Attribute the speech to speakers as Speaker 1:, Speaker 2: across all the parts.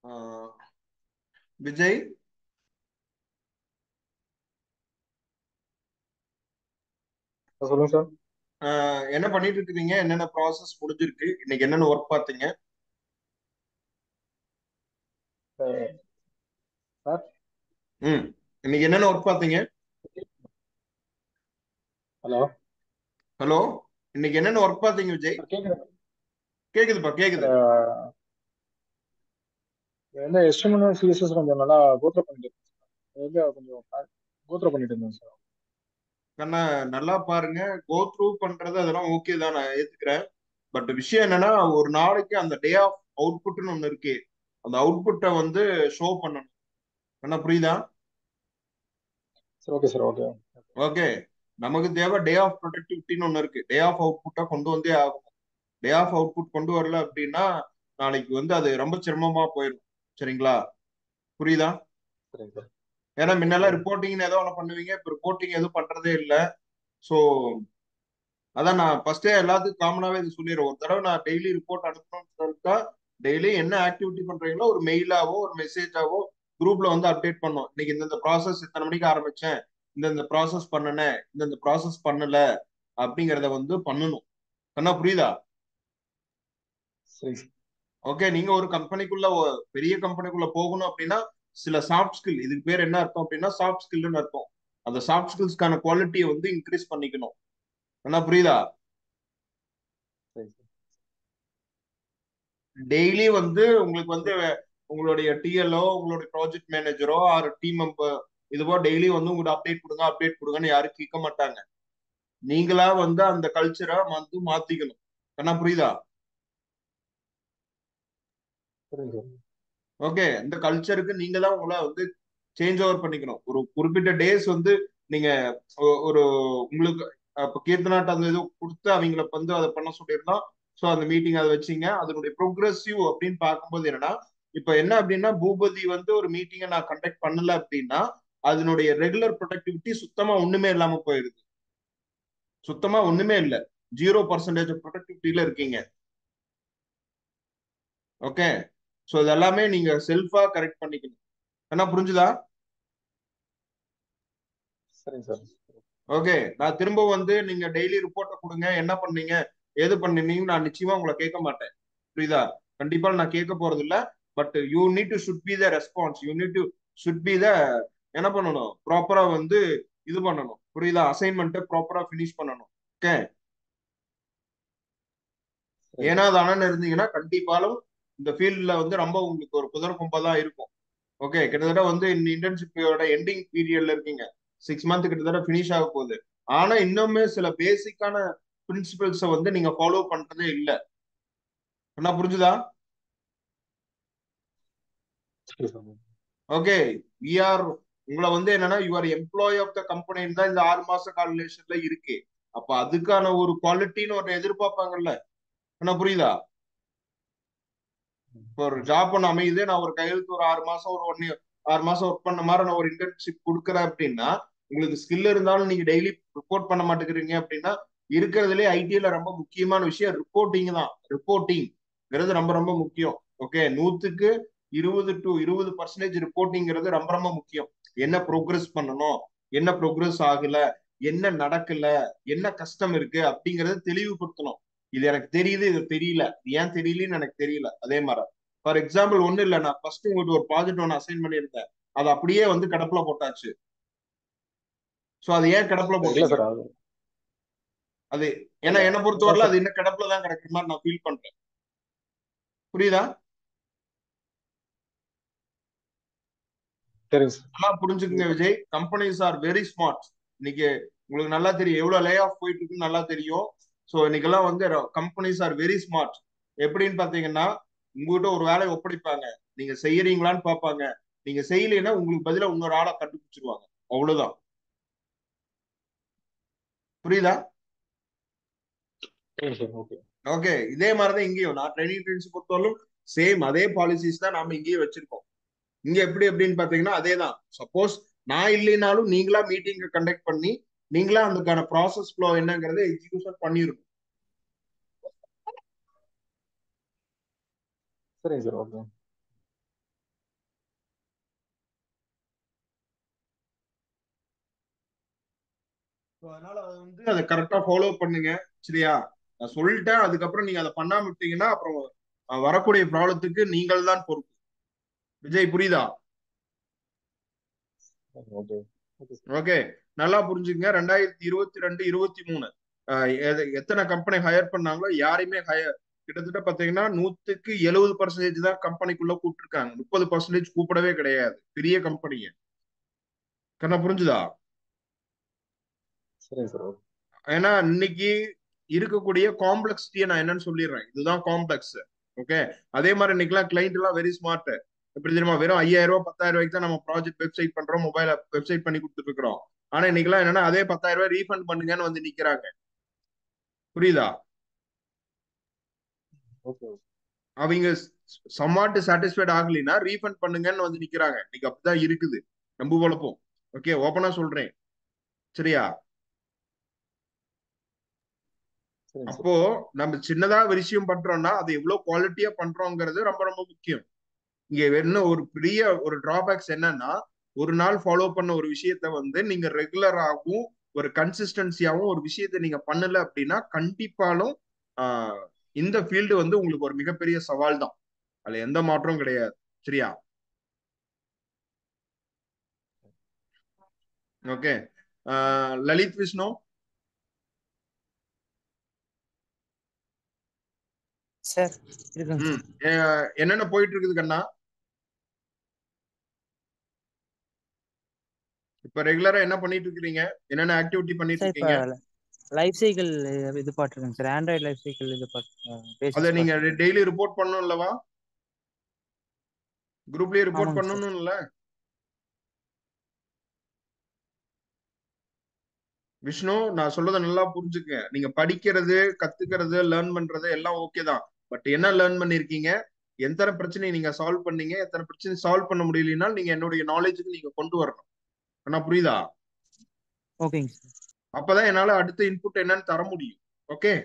Speaker 1: ஆஹ் விஜய்
Speaker 2: சொல்லுங்க சார்
Speaker 1: ஆஹ் என்ன பண்ணிட்டு இருக்கிறீங்க என்னென்ன ப்ராசஸ் முடிஞ்சிருக்கு இன்னைக்கு என்னென்ன ஒர்க் பார்த்தீங்க
Speaker 2: சார்
Speaker 1: ம் இன்னைக்கு என்னென்ன ஒர்க் பார்த்தீங்க
Speaker 2: ஹலோ
Speaker 1: ஹலோ இன்னைக்கு என்னென்ன ஒர்க் பார்த்தீங்க விஜய்
Speaker 2: சார் கேக்குது
Speaker 1: கேக்குதுப்பா கேக்குது
Speaker 2: இந்த எஸ்டிஎம்எல் சிஎஸ்எஸ் கொஞ்சம் நல்லா கோத்ரோ பண்ணிட்டு இருக்கேன் சார் வந்து கொஞ்சம் கோத்ரோ பண்ணிட்டு இருந்தேன் சார்
Speaker 1: கண்ணா நல்லா பாருங்க கோ த்ரூ பண்றது அதெல்லாம் ஓகே தான் நான் ஏத்துக்கிறேன் பட் விஷயம் என்னன்னா ஒரு நாளைக்கு அந்த டே ஆஃப் அவுட்புட்னு ஒண்ணு இருக்கு அந்த அவுட்புட்டை வந்து ஷோ பண்ணணும் என்ன புரியுதா
Speaker 2: sir okay sir okay
Speaker 1: okay நமக்கு தேவை டே ஆஃப் ப்ரொடக்டிவிட்டின்னு ஒன்று இருக்கு டே ஆஃப் அவுட்புட்டை கொண்டு வந்தே ஆகும் டே ஆஃப் அவுட்புட் கொண்டு வரல அப்படின்னா நாளைக்கு வந்து அது ரொம்ப சிரமமா போயிடும் சரிங்களா புரியுதா
Speaker 2: சரிங்க சார்
Speaker 1: ஏன்னா முன்னெல்லாம் ரிப்போர்ட்டிங்னு ஏதோ ஒன்று பண்ணுவீங்க இப்போ ரிப்போர்ட்டிங் எதுவும் பண்றதே இல்லை ஸோ அதான் நான் ஃபர்ஸ்டே எல்லாத்துக்கும் காமனாவே இது சொல்லிடுறேன் ஒரு தடவை நான் டெய்லி ரிப்போர்ட் அனுப்பணும்னு சொல்லிட்டா டெய்லி என்ன ஆக்டிவிட்டி பண்றீங்களோ ஒரு மெயிலாவோ ஒரு மெசேஜாவோ குரூப்ல வந்து அப்டேட் பண்ணோம் இன்னைக்கு இந்த ப்ராசஸ் இத்தனை மணிக்கு ஆரம்பிச்சேன் இந்த இந்த ப்ராசஸ் பண்ணினேன் இந்த இந்த ப்ராசஸ் பண்ணல அப்படிங்கிறத வந்து பண்ணணும் கண்ணா புரியுதா
Speaker 2: சரி சார்
Speaker 1: ஓகே நீங்க ஒரு கம்பெனிக்குள்ள ஒ- பெரிய கம்பெனிக்குள்ள போகணும் அப்படின்னா சில சாஃப்ட் ஸ்கில் இதுக்கு பேர் என்ன அர்த்தம் அப்படின்னா சாஃப்ட் ஸ்கில்னு அர்த்தம் அந்த சாஃப்ட் ஸ்கில்ஸ்க்கான குவாலிட்டியை வந்து இன்க்ரீஸ் பண்ணிக்கணும் என்ன புரியுதா
Speaker 2: சரி சார்
Speaker 1: டெய்லி வந்து உங்களுக்கு வந்து உங்களுடைய டிஎல்ஓ உங்களுடைய ப்ராஜெக்ட் மேனேஜரோ ஆர் டீம் மெம்பர் இதுவோ டெய்லி வந்து உங்களுக்கு அப்டேட் கொடுங்க அப்டேட் கொடுங்கன்னு யாரும் கேட்க மாட்டாங்க நீங்களா வந்து அந்த கல்ச்சரை வந்து மாத்திக்கணும் என்ன புரியுதா
Speaker 2: சரிங்க சார்
Speaker 1: ஓகே இந்த கல்ச்சருக்கு நீங்க தான் உங்களை வந்து சேஞ்ச் ஓவர் பண்ணிக்கணும் ஒரு குறிப்பிட்ட டேஸ் வந்து நீங்க ஒ- ஒரு உங்களுக்கு இப்ப கீர்த்தனாட்ட அந்த இது கொடுத்து அவங்கள வந்து அதை பண்ண சொல்லியிருந்தோம் ஸோ அந்த மீட்டிங் அதை வச்சீங்க அதனுடைய ப்ரோக்ரஸிவ் அப்படின்னு பார்க்கும்போது என்னன்னா இப்ப என்ன அப்படின்னா பூபதி வந்து ஒரு மீட்டிங்கை நான் கண்டக்ட் பண்ணல அப்படின்னா அதனுடைய ரெகுலர் ப்ரொடக்டிவிட்டி சுத்தமா ஒண்ணுமே இல்லாம போயிடுது சுத்தமா ஒண்ணுமே இல்லை ஜீரோ பர்சன்டேஜ் ப்ரொடக்டிவிட்டியில இருக்கீங்க ஓகே ஸோ இதெல்லாமே நீங்க செல்ஃபா கரெக்ட் பண்ணிக்கணும் என்ன புரிஞ்சுதா
Speaker 2: சரிங்க சார்
Speaker 1: ஓகே நான் திரும்ப வந்து நீங்க டெய்லி ரிப்போர்ட்டை கொடுங்க என்ன பண்ணீங்க ஏது பண்ணீங்கன்னு நான் நிச்சயமா உங்களை கேட்க மாட்டேன் புரியுதா கண்டிப்பா நான் கேட்க போறது இல்ல but you need to should be the response you need to should be the என்ன பண்ணணும் ப்ராப்பரா வந்து இது பண்ணணும் புரியுதா அசைன்மெண்ட்டை ப்ராப்பரா ஃபினிஷ் பண்ணணும் ஓகே
Speaker 2: சரிங்க
Speaker 1: ஏன்னா தானே இருந்தீங்கன்னா கண்டிப்பாலும் இந்த ஃபீல்ட்ல வந்து ரொம்ப உங்களுக்கு ஒரு குதிரை கொம்பா தான் இருக்கும் ஓகே கிட்டத்தட்ட வந்து இந்த இன்டர்ன்ஷிப்போட எண்டிங் பீரியட்ல இருக்கீங்க சிக்ஸ் மந்த் கிட்டத்தட்ட ஃபினிஷ் ஆக போகுது ஆனா இன்னுமே சில பேசிக்கான பிரின்சிபல்ஸை வந்து நீங்க ஃபாலோ பண்றதே இல்ல என்ன புரிஞ்சுதா
Speaker 2: சரி சார்
Speaker 1: ஓகே வி ஆர் உங்களை வந்து என்னன்னா யுவர் எம்ப்ளாய் ஆஃப் த கம்பெனின்னு தான் இந்த ஆறு மாச கால்குலேஷன்ல இருக்கு அப்ப அதுக்கான ஒரு குவாலிட்டின்னு ஒரு எதிர்பார்ப்பாங்கல்ல என்ன புரியுதா இப்போ ஒரு ஜாப் ஒன்று அமையுது நான் ஒரு கையெழுத்து ஒரு ஆறு மாசம் ஒரு ஒன் ஆறு மாசம் ஒர்க் பண்ண மாதிரி நான் ஒரு இன்டர்ன்ஷிப் கொடுக்குறேன் அப்படின்னா உங்களுக்கு ஸ்கில் இருந்தாலும் நீங்க டெய்லி ரிப்போர்ட் பண்ண மாட்டேங்கிறீங்க அப்படின்னா இருக்கிறதுலே ஐடில ரொம்ப முக்கியமான விஷயம் ரிப்போர்ட்டிங் தான் ரிப்போர்ட்டிங்கிறது ரொம்ப ரொம்ப முக்கியம் ஓகே நூத்துக்கு இருபது டு இருபது பர்சன்டேஜ் ரிப்போர்ட்டிங்கிறது ரொம்ப ரொம்ப முக்கியம் என்ன ப்ரோக்ரஸ் பண்ணணும் என்ன ப்ரோக்ரஸ் ஆகல என்ன நடக்கல என்ன கஷ்டம் இருக்கு அப்படிங்கறத தெளிவுபடுத்தணும் இது எனக்கு தெரியுது இது தெரியல இது ஏன் தெரியலன்னு எனக்கு தெரியல அதே மாதிரி ஃபார் எக்ஸாம்பிள் ஒண்ணு இல்ல நான் ஃபர்ஸ்ட் உங்களுக்கு ஒரு ப்ராஜெக்ட் ஒன்று அசைன் பண்ணியிருந்தேன் அது அப்படியே வந்து கிடப்புல போட்டாச்சு சோ அது ஏன் கிடப்புல
Speaker 2: இல்ல
Speaker 1: போட்டீங்க
Speaker 2: சார் அது
Speaker 1: அது ஏன்னா
Speaker 2: இல்ல
Speaker 1: என்ன
Speaker 2: அதான்
Speaker 1: பொறுத்தவரையில
Speaker 2: சார்
Speaker 1: அது இன்னும் கிடப்புல தான் கிடக்குற மாதிரி நான் ஃபீல் பண்றேன் புரியுதா
Speaker 2: சரிங்க சார்
Speaker 1: நல்லா புரிஞ்சுக்குங்க Vijay companies are very smart இன்னைக்கு உங்களுக்கு நல்லா தெரியும் எவ்வளவு லே ஆஃப் போயிட்டு இருக்குன்னு நல்லா தெரியும் ஸோ இன்னைக்கெல்லாம் வந்து கம்பெனிஸ் ஆர் வெரி ஸ்மார்ட் எப்படின்னு பாத்தீங்கன்னா உங்ககிட்ட ஒரு வேலையை ஒப்படைப்பாங்க நீங்க செய்யறீங்களான்னு பார்ப்பாங்க நீங்க செய்யலைன்னா உங்களுக்கு பதிலா இன்னொரு ஆளை கண்டுபிடிச்சிருவாங்க அவ்வளவுதான் புரியுதா
Speaker 2: சரிங்க சார் ஓகே
Speaker 1: ஓகே இதே மாதிரிதான் இங்கேயும் நான் ட்ரைனிங் ட்ரெயின்ஸ் பொறுத்தவரைக்கும் சேம் அதே பாலிசிஸ் தான் நாம இங்கேயும் வச்சிருக்கோம் இங்க எப்படி எப்படின்னு பாத்தீங்கன்னா அதே தான் சப்போஸ் நான் இல்லைனாலும் நீங்களா மீட்டிங் கண்டக்ட் பண்ணி நீங்களா அதுக்கான ப்ராசஸ் ஃப்ளோ என்னங்கறத எக்ஸிகியூஷன் பண்ணிருக்கணும்
Speaker 2: சரிங்க சார் ஓகே
Speaker 1: So, அதனால அதை வந்து அதை கரெக்டா ஃபாலோ பண்ணுங்க சரியா நான் சொல்லிட்டேன் அதுக்கப்புறம் நீங்க அதை பண்ணாம விட்டீங்கன்னா அப்புறம் அஹ், வரக்கூடிய ப்ராப்ளத்துக்கு நீங்கள் தான் பொறுப்பு விஜய் புரியுதா
Speaker 2: ஓகே ஓகே
Speaker 1: ஓகே நல்லா புரிஞ்சுங்க ரெண்டாயிரத்தி இருபத்தி ரெண்டு இருபத்தி மூணு எத்தனை கம்பெனி ஹையர் பண்ணாங்களோ யாரையுமே ஹையர் கிட்டத்தட்ட பாத்தீங்கன்னா நூத்துக்கு எழுபது பர்சன்டேஜ் தான் கம்பெனிக்குள்ள கூப்பிட்டுருக்காங்க முப்பது பர்சன்டேஜ் கூப்பிடவே கிடையாது பெரிய கம்பெனிங்க கண்ணா புரிஞ்சுதா
Speaker 2: சரிங்க சார் ஓகே
Speaker 1: ஏன்னா இன்னைக்கு இருக்கக்கூடிய காம்ப்ளெக்சிட்டியை நான் என்னன்னு சொல்லிடுறேன் இதுதான் காம்ப்ளெக்ஸ் ஓகே அதே மாதிரி இன்னைக்கெல்லாம் கிளைண்ட் எல்லாம் வெரி ஸ்மார்ட் எப்படி தெரியுமா வெறும் ஐயாயிரம் ரூபாய் பத்தாயிரம் ரூபாய்க்கு தான் நம்ம ப்ராஜெக்ட் வெப்சைட் பண்றோம் மொபைல வெப்சைட் பண்ணி கொடுத்துட்டு இருக்கிறோம் ஆனா இன்னைக்கெல்லாம் என்னன்னா அதே பத்தாயிரம் ரூபாய் ரீஃபண்ட் பண்ணுங்கன்னு வந்து நிக்கிறாங்க புரியுதா
Speaker 2: ஓகே ஓகே
Speaker 1: அவங்க சம்மாட்டு சாட்டிஸ்ஃபைட் ஆகலைன்னா ரீஃபண்ட் பண்ணுங்கன்னு வந்து நிக்கிறாங்க இன்னைக்கு அப்படிதான் இருக்குது நம்ம குழப்பம் ஓகே ஓப்பனா சொல்றேன் சரியா
Speaker 2: சரிங்க சார்
Speaker 1: அப்போ நம்ம சின்னதா ஒரு விஷயம் பண்றோம்னா அது எவ்வளவு குவாலிட்டியா பண்றோங்கிறது ரொம்ப ரொம்ப முக்கியம் இங்க என்ன ஒரு பெரிய ஒரு டிராபேக்ஸ் என்னன்னா ஒரு நாள் ஃபாலோ பண்ண ஒரு விஷயத்த வந்து நீங்க ரெகுலராகவும் ஒரு கன்சிஸ்டன்சியாவும் ஒரு விஷயத்த நீங்க பண்ணல அப்படின்னா கண்டிப்பாலும் ஆஹ், இந்த ஃபீல்டு வந்து உங்களுக்கு ஒரு மிகப்பெரிய சவால் தான் அதுல எந்த மாற்றமும் கிடையாது சரியா ஓகே லலித் விஷ்ணு
Speaker 3: சார் இருக்குங்க
Speaker 1: ம் அஹ், என்னென்ன போயிட்டு இருக்குது கண்ணா இப்ப ரெகுலரா என்ன பண்ணிட்டு இருக்கிறீங்க என்னென்ன ஆக்டிவிட்டி பண்ணிட்டு
Speaker 3: சார் இப்போ
Speaker 1: இருக்கீங்க
Speaker 3: லைஃப் சைக்கிள் இது பாட்டுருக்கேங்க சார் ஆண்ட்ராய்டு லைஃப் சைக்கிள் இது பாட்டு
Speaker 1: அதை
Speaker 3: பேசிக்ஸ்
Speaker 1: நீங்க
Speaker 3: பாட்டு
Speaker 1: டெய்லி ரிப்போர்ட் பண்ணணும் இல்லவா குரூப்லயே ரிப்போர்ட்
Speaker 3: ஆமாங்க சார்
Speaker 1: பண்ணணும்ல விஷ்ணு நான் சொல்றத நல்லா புரிஞ்சுக்க நீங்க படிக்கிறது கத்துக்கிறது லேர்ன் பண்றது எல்லாம் ஓகே தான் பட் என்ன லேர்ன் பண்ணிருக்கீங்க எத்தனை பிரச்சனையை நீங்க சால்வ் பண்ணீங்க எத்தனை பிரச்சனை சால்வ் பண்ண முடியலனா நீங்க என்னுடைய நாலேஜுக்கு நீங்க கொண்டு வரணும் ஆனா புரியுதா
Speaker 3: ஓகேங்க சார்
Speaker 1: அப்பதான் என்னால அடுத்த இன்புட் என்னன்னு தர முடியும் ஓகே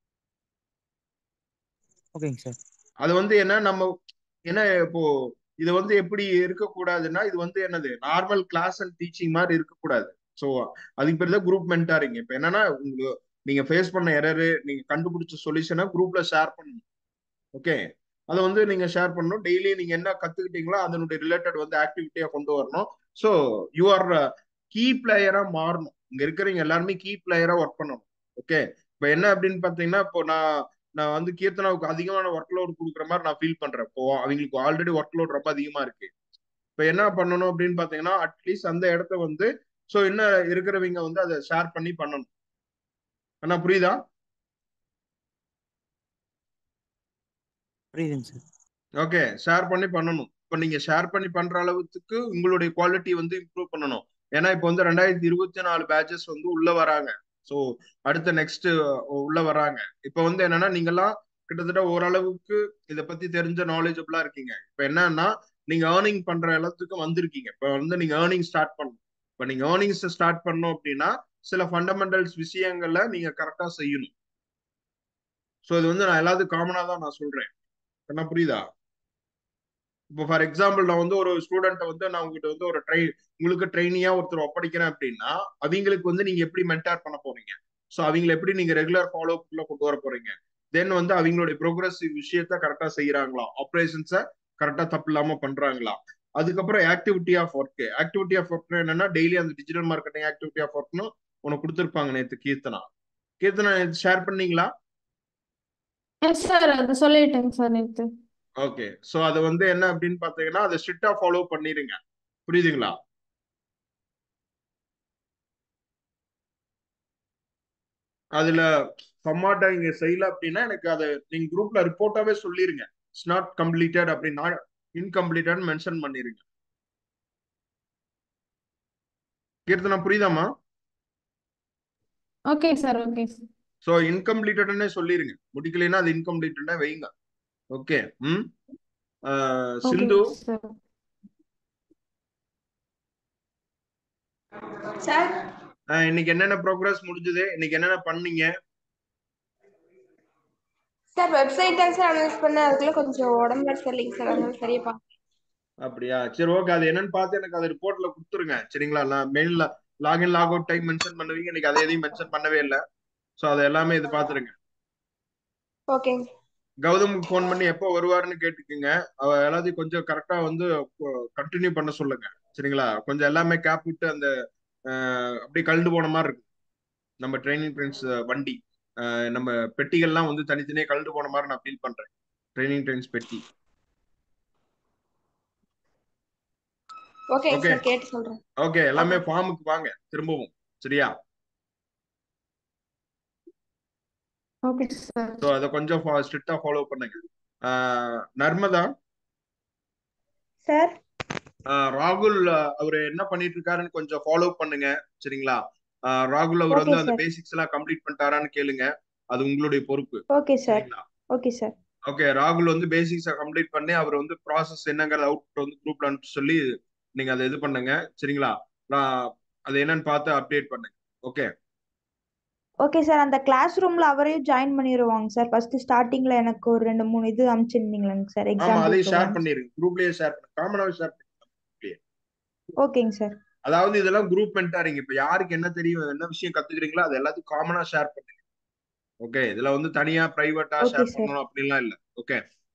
Speaker 3: ஓகேங்க சார்
Speaker 1: அது வந்து என்ன நம்ம என்ன இப்போ இது வந்து எப்படி இருக்கக்கூடாதுன்னா இது வந்து என்னது நார்மல் கிளாஸ் அண்ட் டீச்சிங் மாதிரி இருக்கக்கூடாது ஸோ அதுக்கு பேர் தான் குரூப் மென்டாரிங் இப்போ என்னன்னா உங்களுக்கு நீங்க ஃபேஸ் பண்ண எரரு நீங்க கண்டுபிடிச்ச சொல்யூஷனை குரூப்ல ஷேர் பண்ணணும் ஓகே அதை வந்து நீங்க ஷேர் பண்ணணும் டெய்லி நீங்க என்ன கத்துக்கிட்டீங்களோ அதனுடைய ரிலேட்டட் வந்து ஆக்டிவிட்டியா கொண்டு வரணும் ஸோ யூ ஆர் கீ பிளேயரா மாறணும் இங்க இருக்கிறவங்க எல்லாருமே கீ பிளேயரா ஒர்க் பண்ணணும் ஓகே இப்போ என்ன அப்படின்னு பாத்தீங்கன்னா இப்போ நான் நான் வந்து கீர்த்தனாவுக்கு அதிகமான ஒர்க் லோட் கொடுக்குற மாதிரி நான் ஃபீல் பண்றேன் இப்போ அவங்களுக்கு ஆல்ரெடி ஒர்க் லோட் ரொம்ப அதிகமா இருக்கு இப்போ என்ன பண்ணணும் அப்படின்னு பாத்தீங்கன்னா அட்லீஸ்ட் அந்த இடத்த வந்து ஸோ என்ன இருக்கிறவங்க வந்து அதை ஷேர் பண்ணி பண்ணணும் அண்ணா புரியுதா
Speaker 3: புரியுதுங்க சார்
Speaker 1: ஓகே ஷேர் பண்ணி பண்ணணும் இப்போ நீங்க ஷேர் பண்ணி பண்ற அளவுக்கு உங்களுடைய குவாலிட்டி வந்து இம்ப்ரூவ் பண்ணணும் ஏன்னா இப்போ வந்து ரெண்டாயிரத்தி இருபத்தி நாலு பேட்சஸ் வந்து உள்ள வராங்க ஸோ அடுத்த நெக்ஸ்ட் உள்ள வராங்க இப்போ வந்து என்னன்னா நீங்கெல்லாம் கிட்டத்தட்ட ஓரளவுக்கு இதை பத்தி தெரிஞ்ச நாலேஜபிளா இருக்கீங்க இப்போ என்னன்னா நீங்க ஏர்னிங் பண்ற எல்லாத்துக்கும் வந்திருக்கீங்க இப்போ வந்து நீங்க ஏர்னிங் ஸ்டார்ட் பண்ணணும் இப்போ நீங்க ஏர்னிங்ஸ் ஸ்டார்ட் பண்ணணும் அப்படின்னா சில ஃபண்டமெண்டல்ஸ் விஷயங்கள்ல நீங்க கரெக்டா செய்யணும் ஸோ இது வந்து நான் எல்லாத்துக்கும் காமனா தான் நான் சொல்றேன் என்ன புரியுதா இப்போ ஃபார் எக்ஸாம்பிள் நான் வந்து ஒரு ஸ்டூடெண்ட்டை வந்து நான் உங்ககிட்ட வந்து ஒரு ட்ரை உங்களுக்கு ட்ரைனியா ஒருத்தர் ஒப்படைக்கிறேன் அப்படின்னா அவங்களுக்கு வந்து நீங்க எப்படி மென்டார் பண்ண போறீங்க ஸோ அவங்களை எப்படி நீங்க ரெகுலர் ஃபாலோ அப்ல கொண்டு வர போறீங்க தென் வந்து அவங்களுடைய ப்ரோக்ரஸிவ் விஷயத்த கரெக்டா செய்யறாங்களா ஆப்ரேஷன்ஸை கரெக்டா தப்பு இல்லாம பண்றாங்களா அதுக்கப்புறம் activity of work activity of work என்னன்னா டெய்லி அந்த டிஜிட்டல் மார்க்கெட்டிங் ஆக்டிவிட்டி ஆஃப் ஒர்க்னு உனக்கு கொடுத்துருப்பாங்க நேற்று கீர்த்தனா கீர்த்தனா ஷேர் பண்ணீங்களா
Speaker 4: எஸ் சார் அது சொல்லிட்டேங்க சார் நேத்து
Speaker 1: ஓகே ஸோ அது வந்து என்ன அப்படின்னு பாத்தீங்கன்னா அதை ஸ்ட்ரிக்டா ஃபாலோ பண்ணிடுங்க புரியுதுங்களா அதுல சம்மாட்டா இங்க செய்யல அப்படின்னா எனக்கு அதை நீங்க குரூப்ல ரிப்போர்ட்டாவே சொல்லிருங்க இட்ஸ் நாட் கம்ப்ளீட்டட் அப்படின்னா இன்கம்ப்ளீட்டட் மென்ஷன் பண்ணிருங்க கீர்த்தனா புரியுதாமா
Speaker 4: okay sir okay sir
Speaker 1: so இன்கம்ப்ளீட்டட்னே சொல்லிருங்க முடிக்கலைன்னா அது இன்கம்ப்ளீட்டடா வைங்க ஓகே ம் ஆஹ்
Speaker 4: ஓகே
Speaker 1: சிந்து
Speaker 4: சார்
Speaker 5: சார்
Speaker 1: ஆஹ் இன்னைக்கு என்னென்ன ப்ரோக்ரஸ் முடிஞ்சது இன்னைக்கு என்னென்ன பண்ணீங்க
Speaker 5: சார் வெப்சைட் தான் சார் அனலைஸ் பண்ணேன் அதுக்குள்ள கொஞ்சம் உடம்பு சரியில்லைங்க சார் அதனால சரியா பார்க்க
Speaker 1: அப்படியா சரி ஓகே அது என்னன்னு பார்த்து எனக்கு அது ரிப்போர்ட்ல கொடுத்துருங்க சரிங்களா நான் மெயில்ல login log out time mention பண்ணுவீங்க இன்னைக்கு அதை எதையும் மென்ஷன் பண்ணவே இல்லை ஸோ அதை எல்லாமே இது பார்த்துருங்க
Speaker 5: ஓகேங்க
Speaker 1: கௌதமுக்கு ஃபோன் பண்ணி எப்போ வருவாருன்னு கேட்டுக்குங்க அவ எல்லாத்தையும் கொஞ்சம் கரெக்டா வந்து கண்டினியூ பண்ண சொல்லுங்க சரிங்களா கொஞ்சம் எல்லாமே கேப் விட்டு அந்த அஹ், அப்படியே கழண்டு போன மாதிரி இருக்கு நம்ம ட்ரைனிங் ட்ரெயின்ஸ் வண்டி அஹ், நம்ம பெட்டிகள்லாம் வந்து தனித்தனியே கழண்டு போன மாதிரி நான் ஃபீல் பண்றேன் ட்ரைனிங் ட்ரெயின்ஸ் பெட்டி
Speaker 5: ஓகேங்க
Speaker 1: Okay.
Speaker 5: சார் கேட்டு சொல்றேன்
Speaker 1: ஓகே எல்லாமே ஃபார்முக்கு வாங்க திரும்பவும் சரியா
Speaker 4: ஓகே சார்
Speaker 1: ஸோ அதை கொஞ்சம் ஸ்ட்ரிக்டா ஃபாலோ பண்ணுங்க அஹ், நர்மதா
Speaker 5: சார்
Speaker 1: ஆஹ் ராகுல் அவர் என்ன பண்ணிட்டு இருக்காருன்னு கொஞ்சம் ஃபாலோ பண்ணுங்க சரிங்களா ஆஹ் ராகுல் அவர்
Speaker 5: Okay,
Speaker 1: வந்து அந்த
Speaker 5: sir.
Speaker 1: பேசிக்ஸ் எல்லாம் கம்ப்ளீட் பண்ணிட்டாரான்னு கேளுங்க அது உங்களுடைய பொறுப்பு
Speaker 5: ஓகே சார்
Speaker 1: சரிங்களா
Speaker 5: ஓகே சார்
Speaker 1: ஓகே ராகுல் வந்து பேசிக்ஸை கம்ப்ளீட் பண்ணி அவர் வந்து ப்ராசஸ் என்னங்கிற அவுட் வந்து குரூப்ல அனுப்பிச்சு சொல்லி நீங்க அதை இது பண்ணுங்க சரிங்களா நான் அது என்னன்னு பார்த்து அப்டேட் பண்ணுங்க ஓகே
Speaker 6: ஓகே சார் அந்த கிளாஸ் ரூம்ல அவரையும் ஜாயின் பண்ணிடுவாங்க சார் ஃபர்ஸ்ட் ஸ்டார்டிங்ல எனக்கு ஒரு ரெண்டு மூணு இது அனுப்பிச்சிருந்தீங்களாங்க சார்
Speaker 1: ஆமா அதையும் ஷேர்
Speaker 6: எக்ஸாம்பிள்
Speaker 1: பண்ணிருங்க குரூப்லயே ஷேர் பண்ணு காமனாவே ஷேர் பண்ணுங்க
Speaker 6: ஓகேங்க சார்
Speaker 1: அதாவது இதெல்லாம் குரூப் மென்டாரிங் இப்ப யாருக்கு என்ன தெரியும் என்ன விஷயம் கத்துக்கிறீங்களோ அது எல்லாத்தையும் காமனா ஷேர் பண்ணுங்க ஓகே இதுல வந்து தனியா பிரைவேட்டா
Speaker 6: Okay,
Speaker 1: ஷேர்
Speaker 6: sir.
Speaker 1: பண்ணணும் அப்படின்லாம் இல்ல okay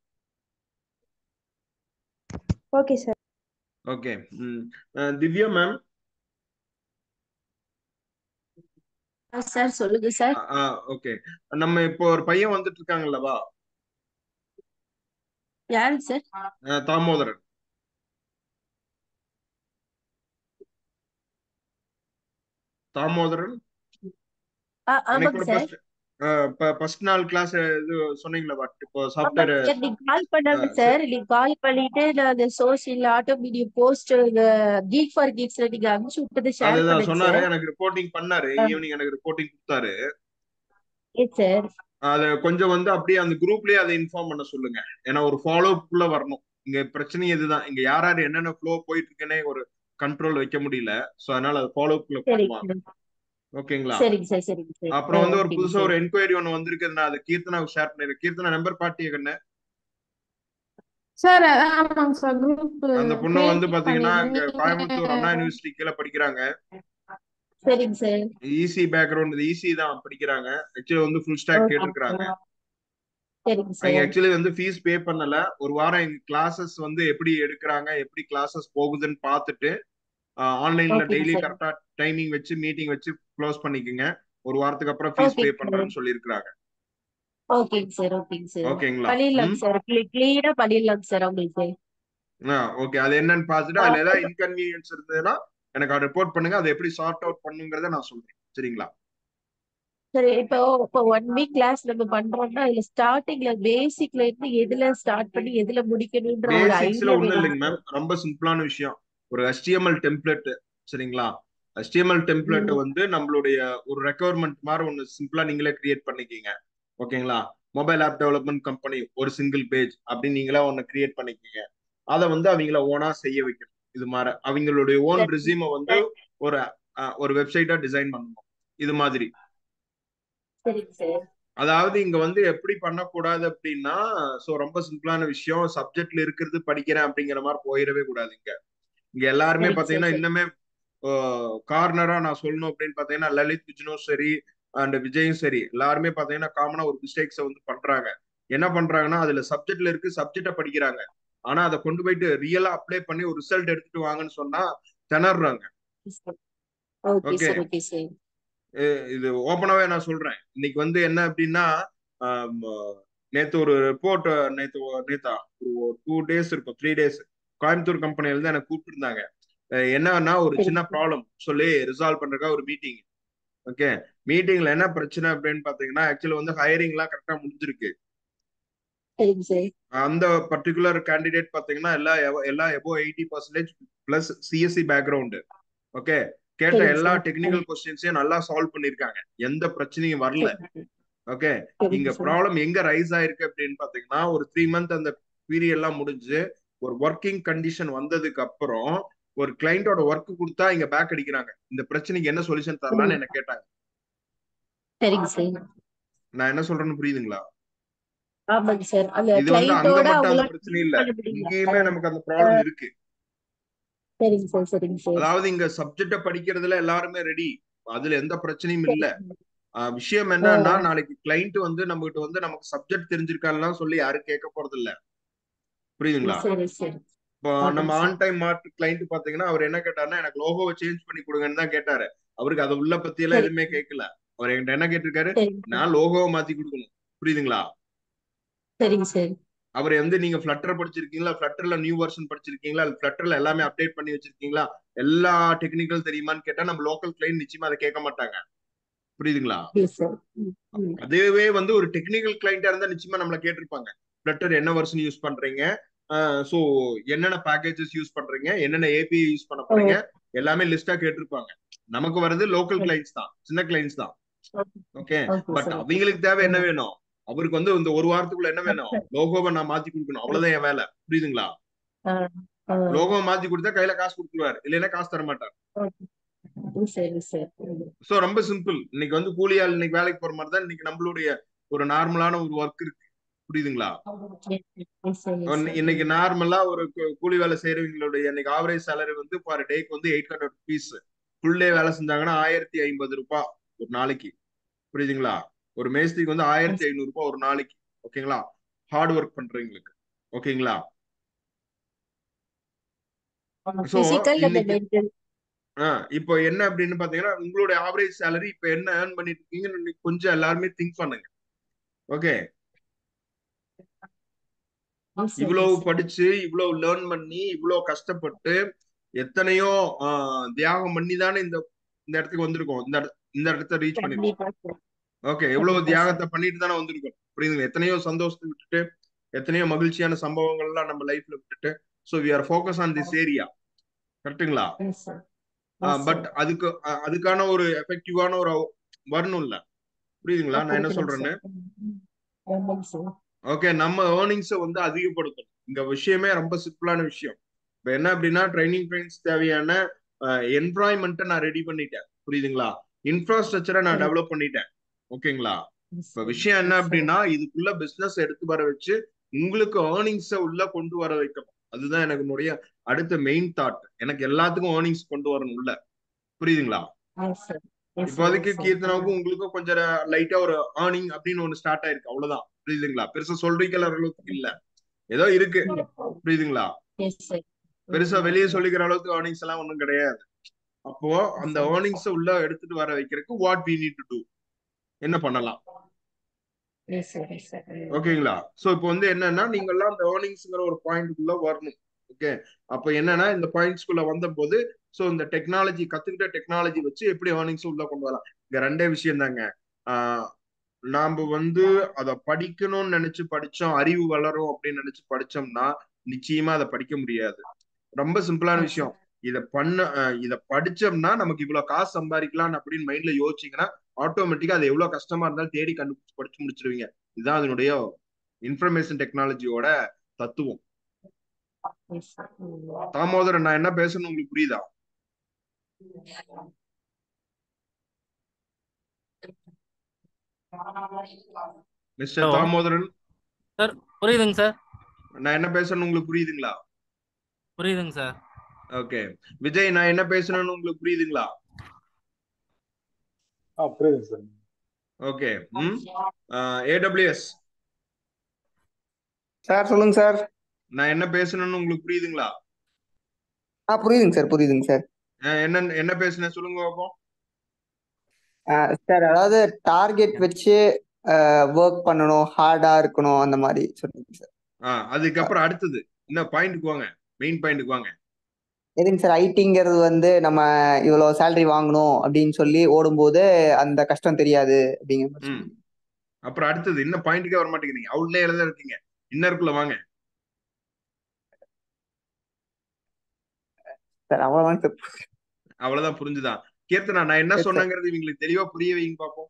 Speaker 6: okay sir
Speaker 1: okay Divya ma'am
Speaker 7: sir சொல்லுங்க சார்
Speaker 1: ஓகே நம்ம இப்போ ஒரு பையன் வந்துட்டு இருக்காங்கல்லவா
Speaker 7: யாருங்க சார்
Speaker 1: அஹ், தாமோதரன் தாமோதரன்
Speaker 7: ஆ,
Speaker 1: அன்னைக்கு
Speaker 7: ஆமாங்க
Speaker 1: கூட
Speaker 7: சார்
Speaker 1: ஃபர்ஸ்ட் ஃபர்ஸ்ட் நாள் கிளாஸ் இது சொன்னீங்களா பட் இப்போ
Speaker 7: ஆமாங்க
Speaker 1: சாஃப்ட்வேர்
Speaker 7: சார் நீங்க கால் பண்ணாங்க
Speaker 1: ஆ,
Speaker 7: சார் நீங்க கால் பண்ணிட்டு நான் அந்த social auto media post geek for கீக்ஸ்ல நீங்க அனுப்பிச்சு விட்டது ஷேர்
Speaker 1: அதுதான்
Speaker 7: பண்ணுங்க
Speaker 1: சொன்னாரு
Speaker 7: சார்
Speaker 1: எனக்கு ரிப்போர்ட்டிங் பண்ணாரு
Speaker 7: ஆ.
Speaker 1: ஈவினிங் எனக்கு ரிப்போர்ட்டிங் கொடுத்தாரு
Speaker 7: எஸ் சார்
Speaker 1: அத கொஞ்சம் வந்து அப்படியே அந்த குரூப்லயே அதை இன்ஃபார்ம் பண்ண சொல்லுங்க ஏன்னா ஒரு ஃபாலோ குள்ள வரணும் இங்க பிரச்சனை இதுதான் இங்க யார் யார் என்னென்ன ஃப்ளோ போயிட்டு இருக்குன்னே ஒரு கண்ட்ரோல் வைக்க முடியல சோ அதனால அது ஃபாலோ குள்ள
Speaker 7: சரிங்க
Speaker 1: பண்ணுவாங்க
Speaker 7: சார்
Speaker 1: ஓகேங்களா
Speaker 7: சரிங்க சார் சரிங்க சார்
Speaker 1: அப்புறம் வந்து ஒரு
Speaker 7: ஓகேங்க
Speaker 1: புதுசா
Speaker 7: சார்
Speaker 1: ஒரு என்கொயரி ஒன்று வந்திருக்கு நான் அதை கீர்த்தனாவுக்கு ஷேர் பண்ணிருக்கேன் கீர்த்தனா நம்பர் பாட்டிய கண்ணு
Speaker 4: சார் ஆமாங்க சார் குரூப்
Speaker 1: அந்த பொண்ணு வந்து
Speaker 4: create
Speaker 1: பாத்தீங்கன்னா இங்க கோயம்புத்தூர் அண்ணா
Speaker 4: பண்ணிருந்தீங்க
Speaker 1: யூனிவர்சிட்டி கீழே படிக்கிறாங்க
Speaker 7: சரிங்க சார்
Speaker 1: ஈசி பேக்ரவுண்ட் ஈசி தான் படிக்கிறாங்க ஆக்சுவலி வந்து ஃபுல் ஸ்டாக்
Speaker 7: ஓகே
Speaker 1: கேட்டிருக்காங்க
Speaker 7: சரிங்க
Speaker 1: அவங்க
Speaker 7: சார்
Speaker 1: ஆக்சுவலி வந்து ஃபீஸ் பே பண்ணல ஒரு வாரம் எங்க கிளாஸஸ் வந்து எப்படி எடுக்கிறாங்க எப்படி கிளாஸஸ் போகுதுன்னு பார்த்துட்டு ஆன்லைன்ல
Speaker 7: ஓகேங்க
Speaker 1: டெய்லி
Speaker 7: சார்
Speaker 1: கரெக்டா டைமிங் வச்சு மீட்டிங் வச்சு க்ளோஸ் பண்ணிக்கோங்க ஒரு வாரத்துக்கு அப்புறம் ஃபீஸ் பே
Speaker 7: ஓகேங்க சார்
Speaker 1: பண்றேன்னு சொல்லியிருக்காங்க
Speaker 7: ஓகேங்க சார் ஓகேங்க சார்
Speaker 1: ஓகேங்களா
Speaker 7: பண்ணிடலாங்க
Speaker 1: ம்
Speaker 7: சார் கிளியரா பண்ணிடலாங்க சார் உங்களுக்கு
Speaker 1: ஓகே அது என்னன்னு பார்த்துட்டு அதுல ஏதாவது இன்கன்வீனியன்ஸ் இருந்ததுன்னா எனக்கு அதை ரிப்போர்ட் பண்ணுங்க அதை எப்படி சார்ட் அவுட் பண்ணுங்கிறத நான் சொல்றேன் சரிங்களா
Speaker 7: சரி இப்போ இப்போ ஒன் வீக் கிளாஸ் நம்ம பண்றோம்னா அதுல ஸ்டார்டிங்ல பேசிக்ல இருந்து எதுல ஸ்டார்ட் பண்ணி எதுல முடிக்கணும்ன்ற ஒரு
Speaker 1: பேசிக்ஸ்ல
Speaker 7: ஐடியா
Speaker 1: ஒண்ணும்
Speaker 7: வேணும்
Speaker 1: இல்லைங்க மேம் ரொம்ப சிம்பிளான விஷயம் ஒரு HTML டெம்ப்ளேட் சரிங்களா HTML டெம்ப்ளேட்
Speaker 7: ம்
Speaker 1: வந்து நம்மளுடைய ஒரு ரெக்குவயர்மெண்ட் மாதிரி ஒன்று சிம்பிளா நீங்களே கிரியேட் பண்ணிக்கிங்க ஓகேங்களா மொபைல் ஆப் டெவலப்மெண்ட் கம்பெனி ஒரு சிங்கிள் பேஜ் அப்படின்னு நீங்களா ஒன்று கிரியேட் பண்ணிக்கிங்க அதை வந்து அவங்கள ஓனா செய்ய வைக்கணும் இது மாதிரி அவங்களுடைய ஓன்
Speaker 7: சரி
Speaker 1: ரெசியூமை வந்து
Speaker 7: சரி
Speaker 1: ஒரு அஹ், ஒரு வெப்சைட்டா டிசைன் பண்ணணும் இது மாதிரி
Speaker 7: சரிங்க சார்
Speaker 1: அதாவது இங்க வந்து எப்படி பண்ணக்கூடாது அப்படின்னா சோ ரொம்ப சிம்பிளான விஷயம் சப்ஜெக்ட்ல இருக்கிறது படிக்கிறேன் அப்படிங்கிற மாதிரி போயிடவே கூடாது இங்க இங்க எல்லாருமே
Speaker 7: சரிங்க சார்
Speaker 1: பாத்தீங்கன்னா
Speaker 7: சரி
Speaker 1: இன்னுமே கார்னரா நான் சொல்லணும் அப்படின்னு பாத்தீங்கன்னா லலித் விஜயனும் சரி அண்ட் விஜயும் சரி எல்லாருமே பாத்தீங்கன்னா காமனா ஒரு மிஸ்டேக்ஸை வந்து பண்றாங்க என்ன பண்றாங்கன்னா அதுல சப்ஜெக்ட்ல இருக்கு சப்ஜெக்ட படிக்கிறாங்க ஆனா அதை கொண்டு போயிட்டு ரியலா அப்ளை பண்ணி ஒரு ரிசல்ட் எடுத்துட்டு வாங்கன்னு சொன்னா திணறாங்க
Speaker 7: okay
Speaker 1: okay
Speaker 7: sir okay sir
Speaker 1: இது ஓப்பனாவே நான் சொல்றேன் இன்னைக்கு வந்து என்ன அப்படின்னா ஆம், நேத்து ஒரு ரிப்போர்ட் நேத்து ஒ- நேத்தா ஒரு டூ டேஸ் இருக்கும் த்ரீ டேஸ் கோயம்புத்தூர் கம்பெனில இருந்து எனக்கு கூப்பிட்டுருந்தாங்க அஹ் என்னன்னா ஒரு
Speaker 7: சரிங்க
Speaker 1: சின்ன
Speaker 7: சார்
Speaker 1: ப்ராப்ளம் சொல்லி ரிசால்வ் பண்றதுக்காக ஒரு மீட்டிங் ஓகே மீட்டிங்ல என்ன பிரச்சனை அப்படின்னு பாத்தீங்கன்னா ஆக்சுவலி வந்து ஹையரிங் எல்லாம் கரெக்டா முடிஞ்சிருக்கு
Speaker 7: சரிங்க சார்
Speaker 1: அந்த பர்டிகுலர் கேண்டிடேட் பாத்தீங்கன்னா எல்லா எவ- எல்லா above eighty percentage plus CSC background okay கேட்ட
Speaker 7: சரிங்க
Speaker 1: எல்லா
Speaker 7: சார்
Speaker 1: டெக்னிக்கல் கொஸ்டின்ஸையும் நல்லா சால்வ் பண்ணிருக்காங்க எந்த பிரச்சனையும் வரல
Speaker 7: சரிங்க
Speaker 1: ஓகே
Speaker 7: சரிங்க
Speaker 1: இங்க
Speaker 7: சார்
Speaker 1: ப்ராப்ளம் எங்க ரைஸ் ஆயிருக்கு அப்படின்னு பாத்தீங்கன்னா ஒரு த்ரீ மந்த் அந்த பீரியட் எல்லாம் முடிஞ்சு ஒரு ஒர்க்கிங் கண்டிஷன் வந்ததுக்கு அப்புறம் ஒரு கிளைண்டோட ஒர்க் கொடுத்தா இங்க பேக் அடிக்கிறாங்க இந்த பிரச்சனைக்கு என்ன சொல்யூஷன் தரலாம்னு என்ன கேட்டாங்க
Speaker 7: சரிங்க சார்
Speaker 1: நான் என்ன சொல்றேன்னு புரியுதுங்களா
Speaker 7: ஆமாங்க சார் அந்த
Speaker 1: இது வந்து அங்க
Speaker 7: கிளைண்டோட
Speaker 1: மட்டும் அந்த
Speaker 7: அவங்களோட
Speaker 1: பிரச்சனை இல்ல
Speaker 7: பண்ண முடியல
Speaker 1: இங்கேயுமே நமக்கு அந்த ப்ராப்ளம் இருக்கு
Speaker 7: சரிங்க சார் சரிங்க சார்
Speaker 1: அதாவது இங்க சப்ஜெக்ட படிக்கிறதுல எல்லாருமே ரெடி அதுல எந்த பிரச்சனையும் இல்ல ஆஹ் விஷயம்
Speaker 7: ஆ,
Speaker 1: என்னன்னா நாளைக்கு கிளைண்ட் வந்து நம்ம கிட்ட வந்து நமக்கு சப்ஜெக்ட் தெரிஞ்சிருக்கான்லாம் சொல்லி யாரும் கேட்க போறது இல்ல புரியுதுங்களா
Speaker 7: சரி சரி
Speaker 1: இப்போ நம்ம
Speaker 7: ஓகேங்க
Speaker 1: ஆன்
Speaker 7: சார்
Speaker 1: டைம் மார்க் கிளைண்ட் பாத்தீங்கன்னா அவர் என்ன கேட்டாருன்னா எனக்கு லோகோவை சேஞ்ச் பண்ணி கொடுங்கன்னு தான் கேட்டாரு அவருக்கு அதை உள்ள பத்தி எல்லாம்
Speaker 7: சரி
Speaker 1: எதுவுமே கேட்கல அவர் என்கிட்ட என்ன கேட்டிருக்காரு
Speaker 7: சரிங்க சார்
Speaker 1: நான் லோகோவை மாத்தி கொடுக்கணும் புரியுதுங்களா
Speaker 7: சரிங்க சார்
Speaker 1: அவர் வந்து நீங்க ஃபிளட்டர் படிச்சிருக்கீங்களா ஃபிளட்டர்ல நியூ வெர்ஷன் படிச்சிருக்கீங்களா ஃபிளட்டர்ல எல்லாமே அப்டேட் பண்ணி வச்சிருக்கீங்களா எல்லா டெக்னிக்கல் தெரியுமான்னு கேட்டா நம்ம லோக்கல் கிளைண்ட் நிச்சயமா அதை கேட்க மாட்டாங்க புரியுதுங்களா
Speaker 7: எஸ் சார் ம் ம்
Speaker 1: அதுவே வந்து ஒரு டெக்னிக்கல் கிளைண்டா இருந்தா நிச்சயமா நம்மள கேட்டிருப்பாங்க ஃபிளட்டர் என்ன வெர்ஷன் யூஸ் பண்றீங்க ஸோ என்னென்ன பேக்கேஜஸ் யூஸ் பண்றீங்க என்னென்ன ஏபிஐ யூஸ் பண்ண
Speaker 7: ஓ
Speaker 1: போறீங்க எல்லாமே லிஸ்டா கேட்டிருப்பாங்க நமக்கு வர்றது லோக்கல்
Speaker 7: ஓகே
Speaker 1: கிளைண்ட்ஸ் தான் சின்ன கிளைண்ட்ஸ் தான் okay
Speaker 7: okay
Speaker 1: but
Speaker 7: sir okay
Speaker 1: அவங்களுக்கு தேவை என்ன வேணும் அவருக்கு வந்து இந்த ஒரு வாரத்துக்குள்ள என்ன வேணும் லோகோவை நான் மாத்தி கொடுக்கணும் அவ்வளவுதான் என் வேலை புரியுதுங்களா
Speaker 7: ஆ ஆ
Speaker 1: லோகோ மாத்தி கொடுத்தா கையில காசு கொடுத்துருவாரு இல்லைன்னா காசு தர மாட்டார்
Speaker 7: ஓகே சரி சார் ம்
Speaker 1: சோ ரொம்ப சிம்பிள் இன்னைக்கு வந்து கூலி ஆள் இன்னைக்கு வேலைக்கு போற மாதிரி தான் இன்னைக்கு நம்மளுடைய ஒரு நார்மலான ஒரு ஒர்க் இருக்கு புரியுதுங்களா
Speaker 7: எஸ் சார் எஸ்
Speaker 1: ஒன்னு-
Speaker 7: சார்
Speaker 1: இன்னைக்கு நார்மலா ஒரு கூ- கூலி வேலை செய்யறவங்களுடைய இன்னைக்கு ஆவரேஜ் சேலரி வந்து பர் டேக்கு வந்து eight hundred rupees full day வேலை செஞ்சாங்கன்னா ஆயிரத்தி ஐம்பது ரூபாய் ஒரு நாளைக்கு புரியுதுங்களா ஒரு மேஸ்திரிக்கு வந்து ஆயிரத்தி ஐநூறு ரூபாய் ஒரு நாளைக்கு ஓகேங்களா ஹார்ட் ஒர்க் பண்றவங்களுக்கு ஓகேங்களா சோ
Speaker 7: பிசிக்கல் அண்ட்
Speaker 1: இன்னைக்கு
Speaker 7: மென்டல்
Speaker 1: ஆஹ் இப்போ என்ன அப்படின்னு பாத்தீங்கன்னா உங்களுடைய ஆவரேஜ் சேலரி இப்ப என்ன ஏர்ன் பண்ணிட்டு இருக்கீங்கன்னு இன்னைக்கு கொஞ்சம் எல்லாருமே திங்க் பண்ணுங்க ஓகே
Speaker 7: எஸ் சார்
Speaker 1: இவ்வளவு
Speaker 7: எஸ் சார்
Speaker 1: படிச்சு இவ்வளவு லேர்ன் பண்ணி இவ்வளவு கஷ்டப்பட்டு எத்தனையோ ஆஹ் தியாகம் பண்ணி தானே இந்த இந்த இடத்துக்கு வந்திருக்கோம் இந்த இட- இந்த இடத்த ரீச் பண்ணிருக்கோம்
Speaker 7: கண்டிப்பா சார்
Speaker 1: ஓகே எவ்வளவு
Speaker 7: கண்டிப்பா சார்
Speaker 1: தியாகத்தை பண்ணிட்டு தானே வந்திருக்கோம் புரியுதுங்களா எத்தனையோ சந்தோஷத்தை விட்டுட்டு எத்தனையோ மகிழ்ச்சியான சம்பவங்கள் எல்லாம் நம்ம லைஃப்ல விட்டுட்டு so we are focus on this area கரெக்ட்டுங்களா
Speaker 7: yes sir yes
Speaker 1: but
Speaker 7: sir
Speaker 1: அதுக்கு அ- அதுக்கான ஒரு எஃபெக்டிவான ஒரு வரணும் இல்ல புரியுதுங்களா நான் என்ன
Speaker 7: கொடுக்கணும்
Speaker 1: சொல்றேன்னு
Speaker 7: சார் ம், ம். ஆமாங்க சார்
Speaker 1: ஓகே நம்ம ஏர்னிங்ஸை வந்து அதிகப்படுத்தணும் இங்க விஷயமே ரொம்ப சிம்பிளான விஷயம் இப்ப என்ன அப்படின்னா ட்ரைனிங் ட்ரைன்ஸ் தேவையான என்வாயன்மெண்ட்டை நான் ரெடி பண்ணிட்டேன் புரியுதுங்களா இன்ஃப்ராஸ்ட்ரக்சரை நான்
Speaker 7: சரி
Speaker 1: டெவலப் பண்ணிட்டேன் ஓகேங்களா
Speaker 7: எஸ்
Speaker 1: இப்ப
Speaker 7: சார்
Speaker 1: விஷயம் என்ன
Speaker 7: எஸ் சார்
Speaker 1: அப்படின்னா இதுக்குள்ள பிசினஸ் எடுத்து வர வச்சு உங்களுக்கு ஏர்னிங்ஸை உள்ள கொண்டு வர வைக்கணும் அதுதான் எனக்கு என்னுடைய அடுத்த மெயின் தாட் எனக்கு எல்லாத்துக்கும் ஏர்னிங்ஸ் கொண்டு வரணும் உள்ள புரியுதுங்களா
Speaker 7: எஸ் சார் எஸ் சார்
Speaker 1: இப்போதைக்கு
Speaker 7: எஸ் சார்
Speaker 1: கீர்த்தனாவுக்கும் உங்களுக்கும் கொஞ்சம் லைட்டா ஒரு ஏர்னிங் அப்படின்னு ஒண்ணு ஸ்டார்ட் ஆயிருக்கு அவ்வளவுதான் புரியுதுங்களா பெருசா சொல்றீங்கிற அளவுக்கு இல்ல ஏதோ இருக்கு புரியுதுங்களா
Speaker 7: எஸ் சார்
Speaker 1: பெருசா வெளியே சொல்லிக்கிற அளவுக்கு ஏர்னிங்ஸ் எல்லாம் ஒண்ணும் கிடையாது அப்போ அந்த ஏர்னிங்ஸ் உள்ள எடுத்துட்டு வர வைக்கிறதுக்கு what we need to do என்ன பண்ணலாம்
Speaker 7: எஸ் சார் எஸ் சார்
Speaker 1: ஓகேங்களா சோ இப்போ வந்து என்னன்னா நீங்க எல்லாம் அந்த ஏர்னிங்ஸ்ங்கிற ஒரு பாயிண்ட்குள்ள வரணும் ஓகே அப்ப என்னன்னா இந்த பாயிண்ட்ஸ்குள்ள வந்த போது சோ இந்த டெக்னாலஜி கத்துக்கிட்ட டெக்னாலஜி வச்சு எப்படி ஏர்னிங்ஸ் உள்ள கொண்டு வரலாம் இங்க ரெண்டே விஷயம் தாங்க ஆஹ் நாம வந்து அத படிக்கணும்னு நினைச்சு படிச்சோம் அறிவு வளரும் அப்படின்னு நினைச்சு படிச்சோம்னா நிச்சயமா அதை படிக்க முடியாது ரொம்ப சிம்பிளான விஷயம் இத பண்ண அஹ் இத படிச்சோம்னா நமக்கு இவ்வளவு காசு சம்பாதிக்கலாம் அப்படின்னு மைண்ட்ல யோசிச்சீங்கன்னா ஆட்டோமேட்டிக்கா அது எவ்வளவு கஷ்டமா இருந்தாலும் தேடி கண்டுபிடிச்சு படிச்சு முடிச்சிருவீங்க இதுதான் அதனுடைய இன்ஃபர்மேஷன் டெக்னாலஜியோட தத்துவம்
Speaker 7: எஸ் சார்
Speaker 1: தாமோதரன் நான் என்ன பேசணும் உங்களுக்கு புரியுதா மிஸ்டர்
Speaker 8: Hello.
Speaker 1: தாமோதரன்
Speaker 8: சார் புரியுதுங்க சார்
Speaker 1: நான் என்ன பேசணும் உங்களுக்கு புரியுதுங்களா
Speaker 8: புரியுதுங்க சார்
Speaker 1: ஓகே விஜய் நான் என்ன பேசணும்னு உங்களுக்கு புரியுதுங்களா
Speaker 2: ஆ புரியுதுங்க சார்
Speaker 1: ஓகே ம் ஏடபிள்யூஎஸ்
Speaker 9: சார் சொல்லுங்க சார்
Speaker 1: நான் என்ன பேசணும்னு உங்களுக்கு புரியுதுங்களா
Speaker 9: ஆ புரியுதுங்க சார் புரியுதுங்க சார்
Speaker 1: அஹ் என்ன என்ன பேசுனேன் சொல்லுங்க பாப்போம்
Speaker 9: சார் அதாவது டார்கெட் வச்சு ஒர்க் பண்ணணும் ஹார்டா இருக்கணும் அந்த மாதிரி சொல்லுங்க சார்
Speaker 1: ஆ அதுக்கப்புறம் அடுத்தது என்ன பாயிண்ட்டுக்கு வாங்க மெயின் பாயிண்ட்டுக்கு வாங்க
Speaker 9: எதுங்க சார் ஐடிங்கிறது வந்து நம்ம இவ்வளோ சேலரி வாங்கணும் அப்படின்னு சொல்லி ஓடும்போது அந்த கஷ்டம் தெரியாது அப்படிங்கிற மாதிரி
Speaker 1: ம்
Speaker 9: சொன்னீங்க.
Speaker 1: அப்புறம் அடுத்தது இன்னும் பாயிண்ட்டுக்கே வர மாட்டேங்கிறீங்க அவுட்லே எழுத இருக்கீங்க இன்னருக்குள்ள வாங்க
Speaker 9: சார் அவ்வளோதாங்க சார்
Speaker 1: அவ்வளவுதான் புரிஞ்சுதா கீர்த்தனா நான் என்ன
Speaker 9: Yes, sir.
Speaker 1: சொன்னேங்கிறது இவங்களுக்கு தெளிவா புரிய வைங்க பாப்போம்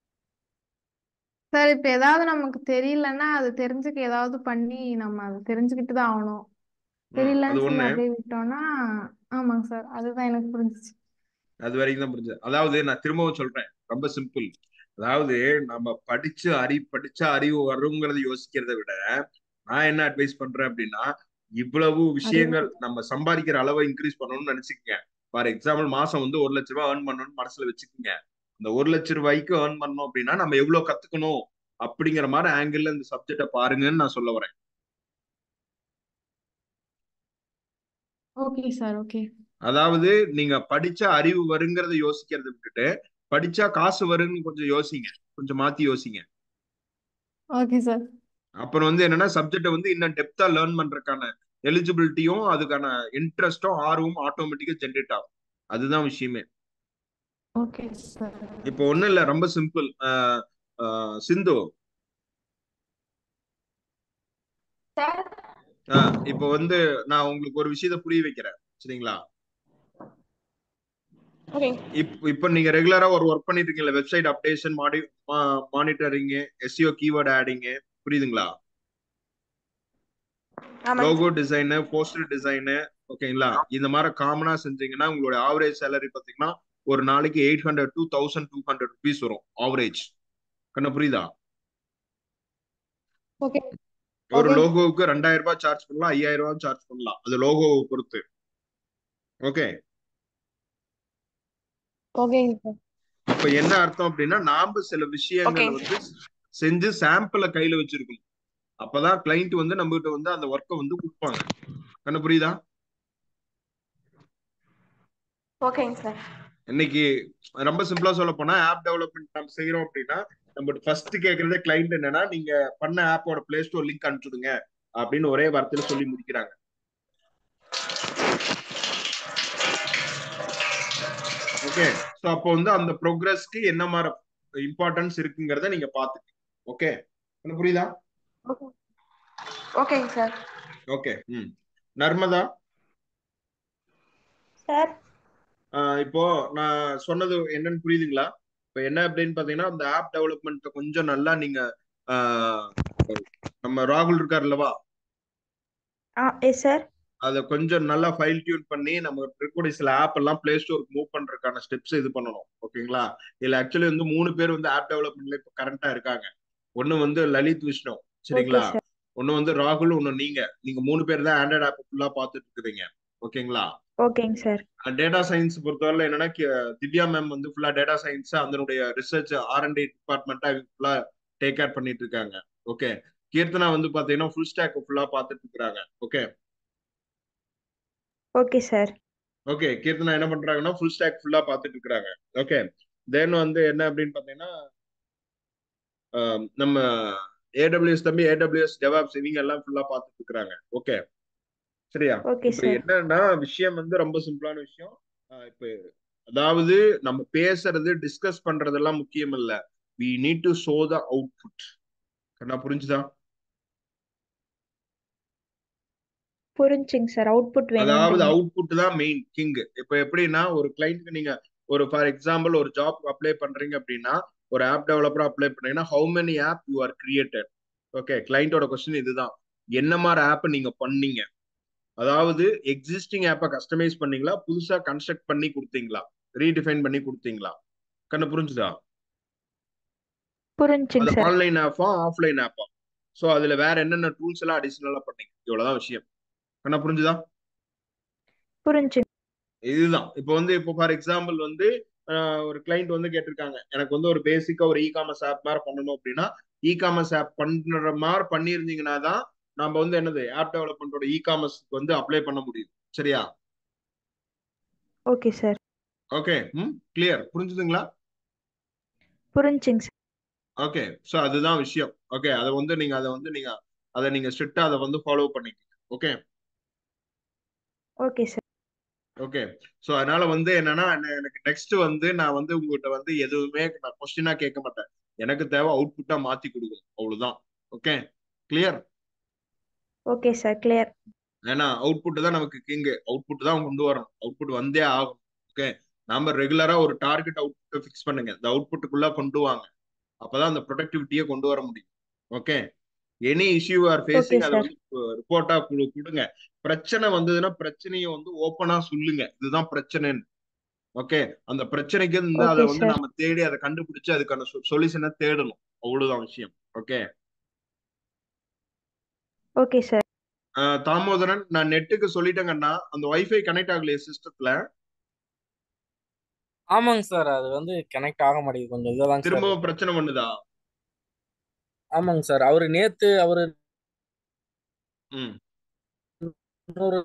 Speaker 4: சார் இப்ப ஏதாவது நமக்கு தெரியலன்னா அது தெரிஞ்சுக்க ஏதாவது பண்ணி நம்ம அதை தெரிஞ்சுக்கிட்டு தான் ஆகணும்
Speaker 1: ம், அது
Speaker 4: தெரியலன்னு சொல்லி
Speaker 1: ஒண்ணு
Speaker 4: அப்படியே விட்டோம்னா ஆமாங்க சார் அதுதான் எனக்கு புரிஞ்சுச்சு
Speaker 1: அது வரைக்கும் தான் புரிஞ்சது அதாவது நான் திரும்பவும் சொல்றேன் ரொம்ப சிம்பிள் அதாவது நம்ம படிச்சு அறி படிச்சா அறிவு வருங்கிறத யோசிக்கிறத விட நான் என்ன அட்வைஸ் பண்றேன் அப்படின்னா இவ்வளவு விஷயங்கள் நம்ம சம்பாதிக்கிற அளவை இன்க்ரீஸ் பண்ணணும்னு நினைச்சுக்கங்க ஃபார் எக்ஸாம்பிள் மாசம் வந்து ஒரு லட்ச ரூபாய் ஏர்ன் பண்ணணும்னு மனசுல வச்சுக்கோங்க இந்த ஒரு லட்ச ரூபாய்க்கு ஏர்ன் பண்ணணும் அப்படின்னா நம்ம எவ்வளவு கத்துக்கணும் அப்படிங்கிற மாதிரி ஆங்கிள் இந்த சப்ஜெக்ட பாருங்கன்னு நான் சொல்ல வரேன்
Speaker 4: ஓகே சார் ஓகே
Speaker 1: அதாவது நீங்க படிச்ச அறிவு வருங்கிறத யோசிக்கிறத விட்டுட்டு படிச்சா காசு வருன்னு கொஞ்சம் யோசிங்க கொஞ்சம் மாத்தி யோசிங்க
Speaker 4: ஓகே சார்
Speaker 1: அப்புறம் வந்து என்னன்னா சப்ஜெக்ட வந்து இன்னும் டெப்தா லேர்ன் பண்றதுக்கான எலிஜிபிலிட்டியும் அதுக்கான இன்ட்ரெஸ்டும் ஆர்வம் ஆட்டோமேட்டிக்கா ஜென்ரேட் ஆகும் அதுதான் விஷயமே
Speaker 4: ஓகே சார்
Speaker 1: இப்போ ஒண்ணும் இல்ல ரொம்ப சிம்பிள் சிந்து
Speaker 5: சார்
Speaker 1: ஆஹ் இப்போ வந்து நான் உங்களுக்கு ஒரு விஷயத்த புரிய வைக்கிறேன் சரிங்களா
Speaker 5: ஓகே
Speaker 1: இப்போ இப்போ நீங்க ரெகுலரா ஒரு ஒர்க் பண்ணிட்டு இருக்கீங்களா வெப்சைட் அப்டேஷன் மாடி மானிட்டரிங் எஸ்இஓ கீவேர்ட் ஆடிங் புரியுதுங்களா
Speaker 5: ஆமாங்க
Speaker 1: லோகோ டிசைனு போஸ்டர் டிசைனு ஓகேங்களா இந்த மாதிரி காமனா செஞ்சீங்கன்னா உங்களோட ஆவரேஜ் சேலரி பாத்தீங்கன்னா ஒரு நாளைக்கு eight hundred two thousand two hundred rupees வரும் ஆவரேஜ் கண்ண புரியுதா
Speaker 5: ஓகே
Speaker 1: ஒரு
Speaker 5: Okay.
Speaker 1: லோகோவுக்கு ரெண்டாயிரம் ரூபாய் சார்ஜ் பண்ணலாம் ஐயாயிரம் ரூபாய் சார்ஜ் பண்ணலாம் அது லோகோவை பொறுத்து ஓகே
Speaker 5: ஓகேங்க சார்
Speaker 1: அப்ப என்ன அர்த்தம் அப்படின்னா நாம சில விஷயங்களை
Speaker 5: Okay.
Speaker 1: வந்து செஞ்சு சாம்பிள கையில வச்சிருக்கணும் அப்பதான் கிளைண்ட் வந்து நம்ம கிட்ட வந்து அந்த ஒர்க்கை வந்து கொடுப்பாங்க கண்ண புரியுதா
Speaker 5: ஓகேங்க சார்
Speaker 1: இன்னைக்கு ரொம்ப சிம்பிளா சொல்ல போனா ஆப் டெவலப்மெண்ட் நம்ம செய்யறோம் அப்படின்னா நம்ம ஃபர்ஸ்ட் கேக்குறதே கிளைண்ட் என்னன்னா நீங்க பண்ண ஆப்போட பிளே ஸ்டோர் லிங்க் அனுப்பிச்சுடுங்க அப்படின்னு ஒரே வார்த்தையில சொல்லி முடிக்கிறாங்க ஓகே சோ அப்போ வந்து அந்த ப்ரோக்ரஸ்க்கு என்ன மாதிரி இம்பார்ட்டன்ஸ் இருக்குங்கிறத நீங்க பாத்துக்கங்க ஓகே என்ன புரியுதா
Speaker 5: ஓகே ஓகேங்க சார்
Speaker 1: ஓகே ம் நர்மதா
Speaker 6: சார்
Speaker 1: ஆஹ் இப்போ நான் சொன்னது என்னன்னு புரியுதுங்களா இப்போ என்ன அப்படின்னு பாத்தீங்கன்னா அந்த ஆப் டெவலப்மெண்ட் கொஞ்சம் நல்லா நீங்க ஆஹ் நம்ம ராகுல் இருக்காருல்லவா
Speaker 6: ஆ எஸ் சார்
Speaker 1: அதை கொஞ்சம் நல்லா ஃபைல் டியூன் பண்ணி நம்ம இருக்கக்கூடிய சில ஆப் எல்லாம் பிளே ஸ்டோருக்கு மூவ் பண்றதுக்கான ஸ்டெப்ஸ் இது பண்ணணும் ஓகேங்களா இதுல ஆக்சுவலி வந்து மூணு பேர் வந்து ஆப் டெவலப்மெண்ட்ல இப்போ கரண்டா இருக்காங்க ஒன்னு வந்து லலித் விஷ்ணு சரிங்களா
Speaker 6: சார்
Speaker 1: ஒன்னு வந்து ராகுல் ஒன்னு நீங்க நீங்க மூணு பேர் தான் ஆண்ட்ராய்ட் ஆப் ஃபுல்லா பார்த்துட்டு இருக்கிறீங்க ஓகேங்களா
Speaker 6: ஓகேங்க சார்
Speaker 1: டேட்டா சயின்ஸ் பொறுத்தவரை என்னன்னா கி- திவ்யா மேம் வந்து ஃபுல்லா டேட்டா சயின்ஸ் அதனுடைய ரிசர்ச் ஆர் அண்ட் டி டிபார்ட்மெண்ட்டா ஃபுல்லா டேக் கேர் பண்ணிட்டு இருக்காங்க ஓகே கீர்த்தனா வந்து பாத்தீங்கன்னா ஃபுல் ஸ்டாக் ஃபுல்லா பார்த்துட்டு இருக்காங்க okay
Speaker 6: okay sir
Speaker 1: okay Keerthana என்ன பண்றாங்கன்னா ஃபுல் ஸ்டாக் ஃபுல்லா பார்த்துட்டு இருக்காங்க ஓகே தென் வந்து என்ன அப்படின்னு பாத்தீங்கன்னா ஆம், நம்ம ஏடபிள்யூஎஸ் தம்பி ஏடபிள்யூஎஸ் டெவாப்ஸ் இவங்க எல்லாம் ஃபுல்லா பார்த்துட்டு இருக்காங்க ஓகே சரியா
Speaker 6: ஓகே
Speaker 1: இப்ப
Speaker 6: சார்
Speaker 1: என்னன்னா விஷயம் வந்து ரொம்ப சிம்பிளான விஷயம் ஆஹ் இப்ப அதாவது நம்ம பேசுறது டிஸ்கஸ் பண்றதெல்லாம் முக்கியம் இல்ல we need to show the output கண்ணா புரிஞ்சுதா
Speaker 6: புரிஞ்சுங்க சார் அவுட்புட்
Speaker 1: அதாவது
Speaker 6: வேணும்ன்றீங்க
Speaker 1: அவுட்புட் தான் மெயின் கிங் இப்ப எப்படின்னா ஒரு கிளைண்ட்க்கு நீங்க ஒரு ஃபார் எக்ஸாம்பிள் ஒரு ஜாப் அப்ளை பண்றீங்க அப்படின்னா ஒரு ஆப் டெவலப்பரா அப்ளை பண்ணீங்கன்னா how many app you are created okay கிளைண்டோட கொஸ்டின் இதுதான் என்ன மாதிரி ஆப் நீங்க பண்ணீங்க அதாவது எக்ஸிஸ்டிங் ஆப்பை கஸ்டமைஸ் பண்ணீங்களா புதுசா கன்ஸ்ட்ரக்ட் பண்ணி கொடுத்தீங்களா ரீடிஃபைன் பண்ணி கொடுத்தீங்களா கண்ணு புரிஞ்சுதா
Speaker 6: புரிஞ்சுங்க
Speaker 1: அது
Speaker 6: சார்
Speaker 1: ஆன்லைன் ஆப்பா ஆஃப்லைன் ஆப்பா ஸோ அதுல வேற என்னென்ன டூல்ஸ் எல்லாம் அடிஷனலா பண்ணீங்க இவ்வளவுதான் விஷயம் கண்ணா புரிஞ்சுதா
Speaker 6: புரிஞ்சு
Speaker 1: இதுதான் இப்போ வந்து இப்போ ஃபார் எக்ஸாம்பிள் வந்து ஆஹ், ஒரு கிளைண்ட் வந்து கேட்டிருக்காங்க எனக்கு வந்து ஒரு பேசிக்கா ஒரு இ காமர்ஸ் ஆப் மாதிரி பண்ணணும் அப்படின்னா இ காமர்ஸ் ஆப் பண்ற மாதிரி பண்ணியிருந்தீங்கன்னா தான் நம்ம வந்து என்னது ஆப் டெவலப்மெண்ட்டோட இ காமர்ஸ்க்கு வந்து அப்ளை பண்ண முடியும் சரியா
Speaker 6: ஓகே சார்
Speaker 1: ஓகே ம் கிளியர் புரிஞ்சுதுங்களா
Speaker 6: புரிஞ்சுங்க சார்
Speaker 1: ஓகே ஸோ அதுதான் விஷயம் ஓகே அதை வந்து நீங்க அதை வந்து நீங்க அதை நீங்க ஸ்ட்ரிக்டா அதை வந்து ஃபாலோ பண்ணிக்கோங்க okay
Speaker 6: okay sir
Speaker 1: okay so அதனால வந்து என்னன்னா என்ன- எனக்கு நெக்ஸ்ட் வந்து நான் வந்து உங்ககிட்ட வந்து எதுவுமே நான் கொஸ்டினா கேட்க மாட்டேன் எனக்கு தேவை அவுட்புட்டா மாத்தி கொடுக்கணும் அவ்வளவுதான் okay clear
Speaker 6: okay sir clear
Speaker 1: ஏன்னா அவுட்புட் தான் நமக்கு கிங் அவுட்புட் தான் கொண்டு வரணும் அவுட்புட் வந்தே ஆகும் ஓகே நாம ரெகுலரா ஒரு டார்கெட் அவுட்புட் ஃபிக்ஸ் பண்ணுங்க இந்த அவுட்புட்டுக்குள்ள கொண்டு வாங்க அப்பதான் அந்த ப்ரொடக்டிவிட்டியை கொண்டு வர முடியும் okay any issue are
Speaker 6: okay
Speaker 1: facing அதை
Speaker 6: சார்
Speaker 1: வந்து ரிப்போர்ட்டா கொடுங்க பிரச்சனை வந்ததுன்னா பிரச்சனையை வந்து ஓப்பனா சொல்லுங்க இதுதான் பிரச்சனைன்னு ஓகே அந்த பிரச்சனைக்கு வந்து அதை
Speaker 6: ஓகே
Speaker 1: வந்து
Speaker 6: சார்
Speaker 1: நம்ம தேடி அதை கண்டுபிடிச்சு அதுக்கான சொல்யூஷனை தேடணும் அவ்வளவுதான் விஷயம் ஓகே
Speaker 6: ஓகே சார்
Speaker 1: அஹ், தாமோதரன் நான் நெட்டுக்கு சொல்லிட்டேங்கண்ணா அந்த வைஃபை கனெக்ட் ஆகலையே சிஸ்டத்துல
Speaker 8: ஆமாங்க சார் அது வந்து கனெக்ட் ஆக மாட்டேங்குது கொஞ்சம் இதுதாங்க சார்
Speaker 1: திரும்பவும் பிரச்சனை பண்ணுதா
Speaker 8: ஆமாங்க சார் அவரு நேத்து அவரு
Speaker 1: ம்
Speaker 8: இன்னொரு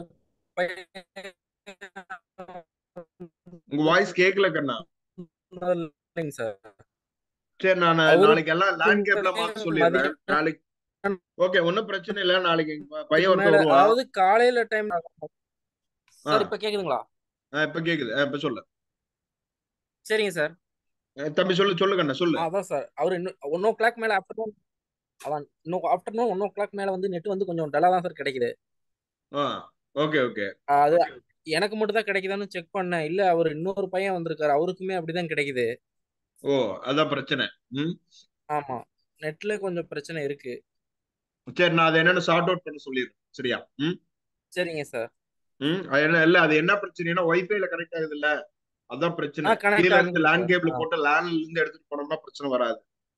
Speaker 1: உங்க வாய்ஸ் கேட்கல கண்ணா
Speaker 8: இல்லைங்க சார்
Speaker 1: சரி நான்
Speaker 8: அவரு
Speaker 1: நாளைக்கு எல்லாம் லேண்ட் கேப்ல மாத்த சொல்லிடுறேன்
Speaker 8: மதியம்
Speaker 1: நாளைக்கு ஓகே ஒன்றும் பிரச்சனை இல்லை நாளைக்கு எங்க ப- பையன் ஒருத்தன்
Speaker 8: மேல
Speaker 1: வருவான்
Speaker 8: அதாவது காலையில டைம்
Speaker 1: ஆ
Speaker 8: சார் இப்ப கேக்குதுங்களா
Speaker 1: ஆ, இப்ப கேக்குது ஆ, இப்ப சொல்லு
Speaker 8: சரிங்க சார்
Speaker 1: அஹ் தம்பி சொல்லு சொல்லு கண்ணா சொல்லு
Speaker 8: அதான் சார் அவர் இன்னும் ஒன் ஓ கிளாக் மேல ஆஃப்டர்நூன் அதான் இன்னும் ஆஃப்டர்நூன் ஒன் ஓ கிளாக் மேல வந்து நெட் வந்து கொஞ்சம் டல்லா தான் சார் கிடைக்குது
Speaker 1: ஆ ஓகே ஓகே
Speaker 8: அது எனக்கு மட்டும் தான் கிடைக்குதான்னு செக் பண்ணேன் இல்ல அவர் இன்னொரு பையன் வந்திருக்காரு அவருக்குமே அப்படிதான் கிடைக்குது
Speaker 1: ஓ அதான் பிரச்சனை ம்
Speaker 8: ஆமா நெட்ல கொஞ்சம் பிரச்சனை இருக்கு
Speaker 1: சரி நான் அதை என்னன்னு சார்ட் அவுட் பண்ண சொல்லிடுறேன் சரியா ம்
Speaker 8: சரிங்க சார்
Speaker 1: ம் அது என்ன இல்ல அது என்ன பிரச்சனைனா வைஃபைல கனெக்ட் ஆகுது இல்ல அதான் பிரச்சனை
Speaker 8: ஆ கனெக்ட்
Speaker 1: கீழ இருந்து
Speaker 8: ஆகுது
Speaker 1: லேண்ட்
Speaker 8: சார்
Speaker 1: கேபிள்
Speaker 8: ஆ
Speaker 1: போட்டு லேண்ட்ல இருந்து எடுத்துட்டு போனோம்னா பிரச்சனை வராது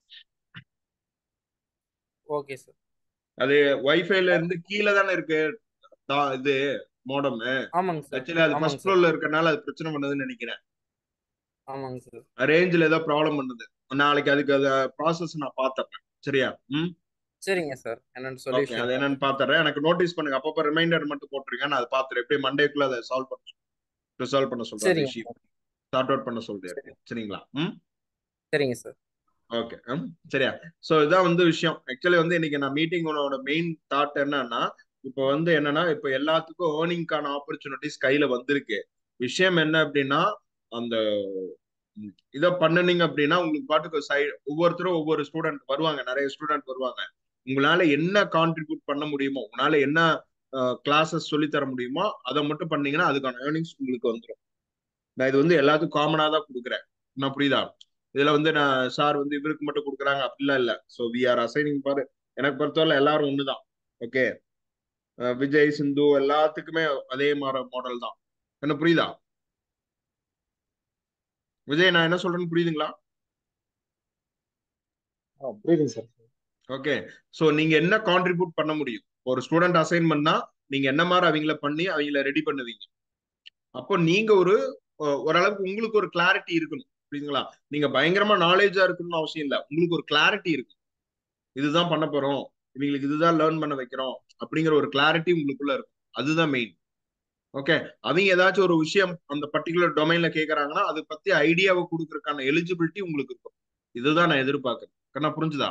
Speaker 8: ஓகே சார்
Speaker 1: அது வைஃபைல இருந்து கீழே தானே இருக்கு தா- இது மோடம்
Speaker 8: ஆமாங்க சார்
Speaker 1: ஆக்சுவலி அது
Speaker 8: ஆமாங்க
Speaker 1: ஃபர்ஸ்ட்
Speaker 8: சார்
Speaker 1: ஃப்ளோர்ல இருக்கறனால அது பிரச்சனை பண்ணுதுன்னு நினைக்கிறேன்
Speaker 8: ஆமாங்க சார்
Speaker 1: ரேஞ்சில் ஏதோ ப்ராப்ளம் பண்ணுது நாளைக்கு அதுக்கு அதை ப்ராசஸ் நான் பார்த்துறேன் சரியா ம்
Speaker 8: சரிங்க சார் என்னன்னு
Speaker 1: ஓகே
Speaker 8: சொல்யூஷன்
Speaker 1: அது என்னன்னு பார்த்துறேன் எனக்கு நோட்டீஸ் பண்ணுங்க அப்பப்போ ரிமைண்டர் மட்டும் போட்டுருங்க நான் அதை பார்த்துறேன் எப்படி மண்டேக்குள்ள அதை சால்வ் பண்ண ரிசால்வ் பண்ண சொல்றேன் அந்த
Speaker 8: சரிங்க
Speaker 1: இஷ்யூ
Speaker 8: சார்
Speaker 1: சார்ட் அவுட் பண்ண சொல்றேன்
Speaker 8: சரி
Speaker 1: சரிங்களா ம்
Speaker 8: சரிங்க சார்
Speaker 1: ஓகே சரியா ஸோ இதான் வந்து விஷயம் ஆக்சுவலி வந்து இன்னைக்கு நான் மீட்டிங்கோட மெயின் தாட் என்னன்னா இப்போ வந்து என்னன்னா இப்போ எல்லாத்துக்கும் ஏர்னிங்கான ஆப்பர்ச்சுனிட்டிஸ் கையில வந்திருக்கு விஷயம் என்ன அப்படின்னா அந்த ம், இதை பண்ணுனீங்க அப்படின்னா உங்களுக்கு பாட்டுக்கு சை ஒவ்வொருத்தரும் ஒவ்வொரு ஸ்டூடெண்ட் வருவாங்க நிறைய ஸ்டூடெண்ட் வருவாங்க உங்களால என்ன கான்ட்ரிபியூட் பண்ண முடியுமோ உங்களால என்ன கிளாஸஸ் சொல்லி தர முடியுமோ அதை மட்டும் பண்ணீங்கன்னா அதுக்கான ஏர்னிங்ஸ் உங்களுக்கு வந்துடும் நான் இது வந்து எல்லாத்துக்கும் காமனா தான் கொடுக்குறேன் நான் புரியுதா இதுல வந்து நான் சார் வந்து இவருக்கு மட்டும் கொடுக்குறாங்க அப்படிலாம் இல்ல ஸோ வி ஆர் அசைனிங் பாரு எனக்கு பொறுத்தவரை எல்லாரும் ஒண்ணுதான் ஓகே விஜய் சிந்து எல்லாத்துக்குமே அதே மாதிரி மாடல் தான் என்ன புரியுதா விஜய் நான் என்ன சொல்றேன்னு புரியுதுங்களா
Speaker 2: ஆ புரியுதுங்க சார்
Speaker 1: ஓகே ஸோ நீங்க என்ன கான்ட்ரிபியூட் பண்ண முடியும் ஒரு ஸ்டூடெண்ட் அசைன் பண்ணா நீங்க என்ன மாதிரி அவங்கள பண்ணி அவங்கள ரெடி பண்ணுவீங்க அப்போ நீங்க ஒரு அஹ், ஓரளவுக்கு உங்களுக்கு ஒரு கிளாரிட்டி இருக்கணும் புரியுதுங்களா நீங்க பயங்கரமா நாலேஜா இருக்கணும்னு அவசியம் இல்லை உங்களுக்கு ஒரு கிளாரிட்டி இருக்கு இதுதான் பண்ண போறோம் இவங்களுக்கு இதுதான் லேர்ன் பண்ண வைக்கிறோம் அப்படிங்கிற ஒரு கிளாரிட்டி உங்களுக்குள்ள இருக்கும் அதுதான் மெயின் ஓகே அவங்க ஏதாச்சும் ஒரு விஷயம் அந்த பர்டிகுலர் டொமைன்ல கேக்குறாங்கன்னா அதை பத்தி ஐடியாவை கொடுக்கறதுக்கான எலிஜிபிலிட்டி உங்களுக்கு இருக்கும் இதுதான் நான் எதிர்பார்க்கறேன் கண்ணா புரிஞ்சுதா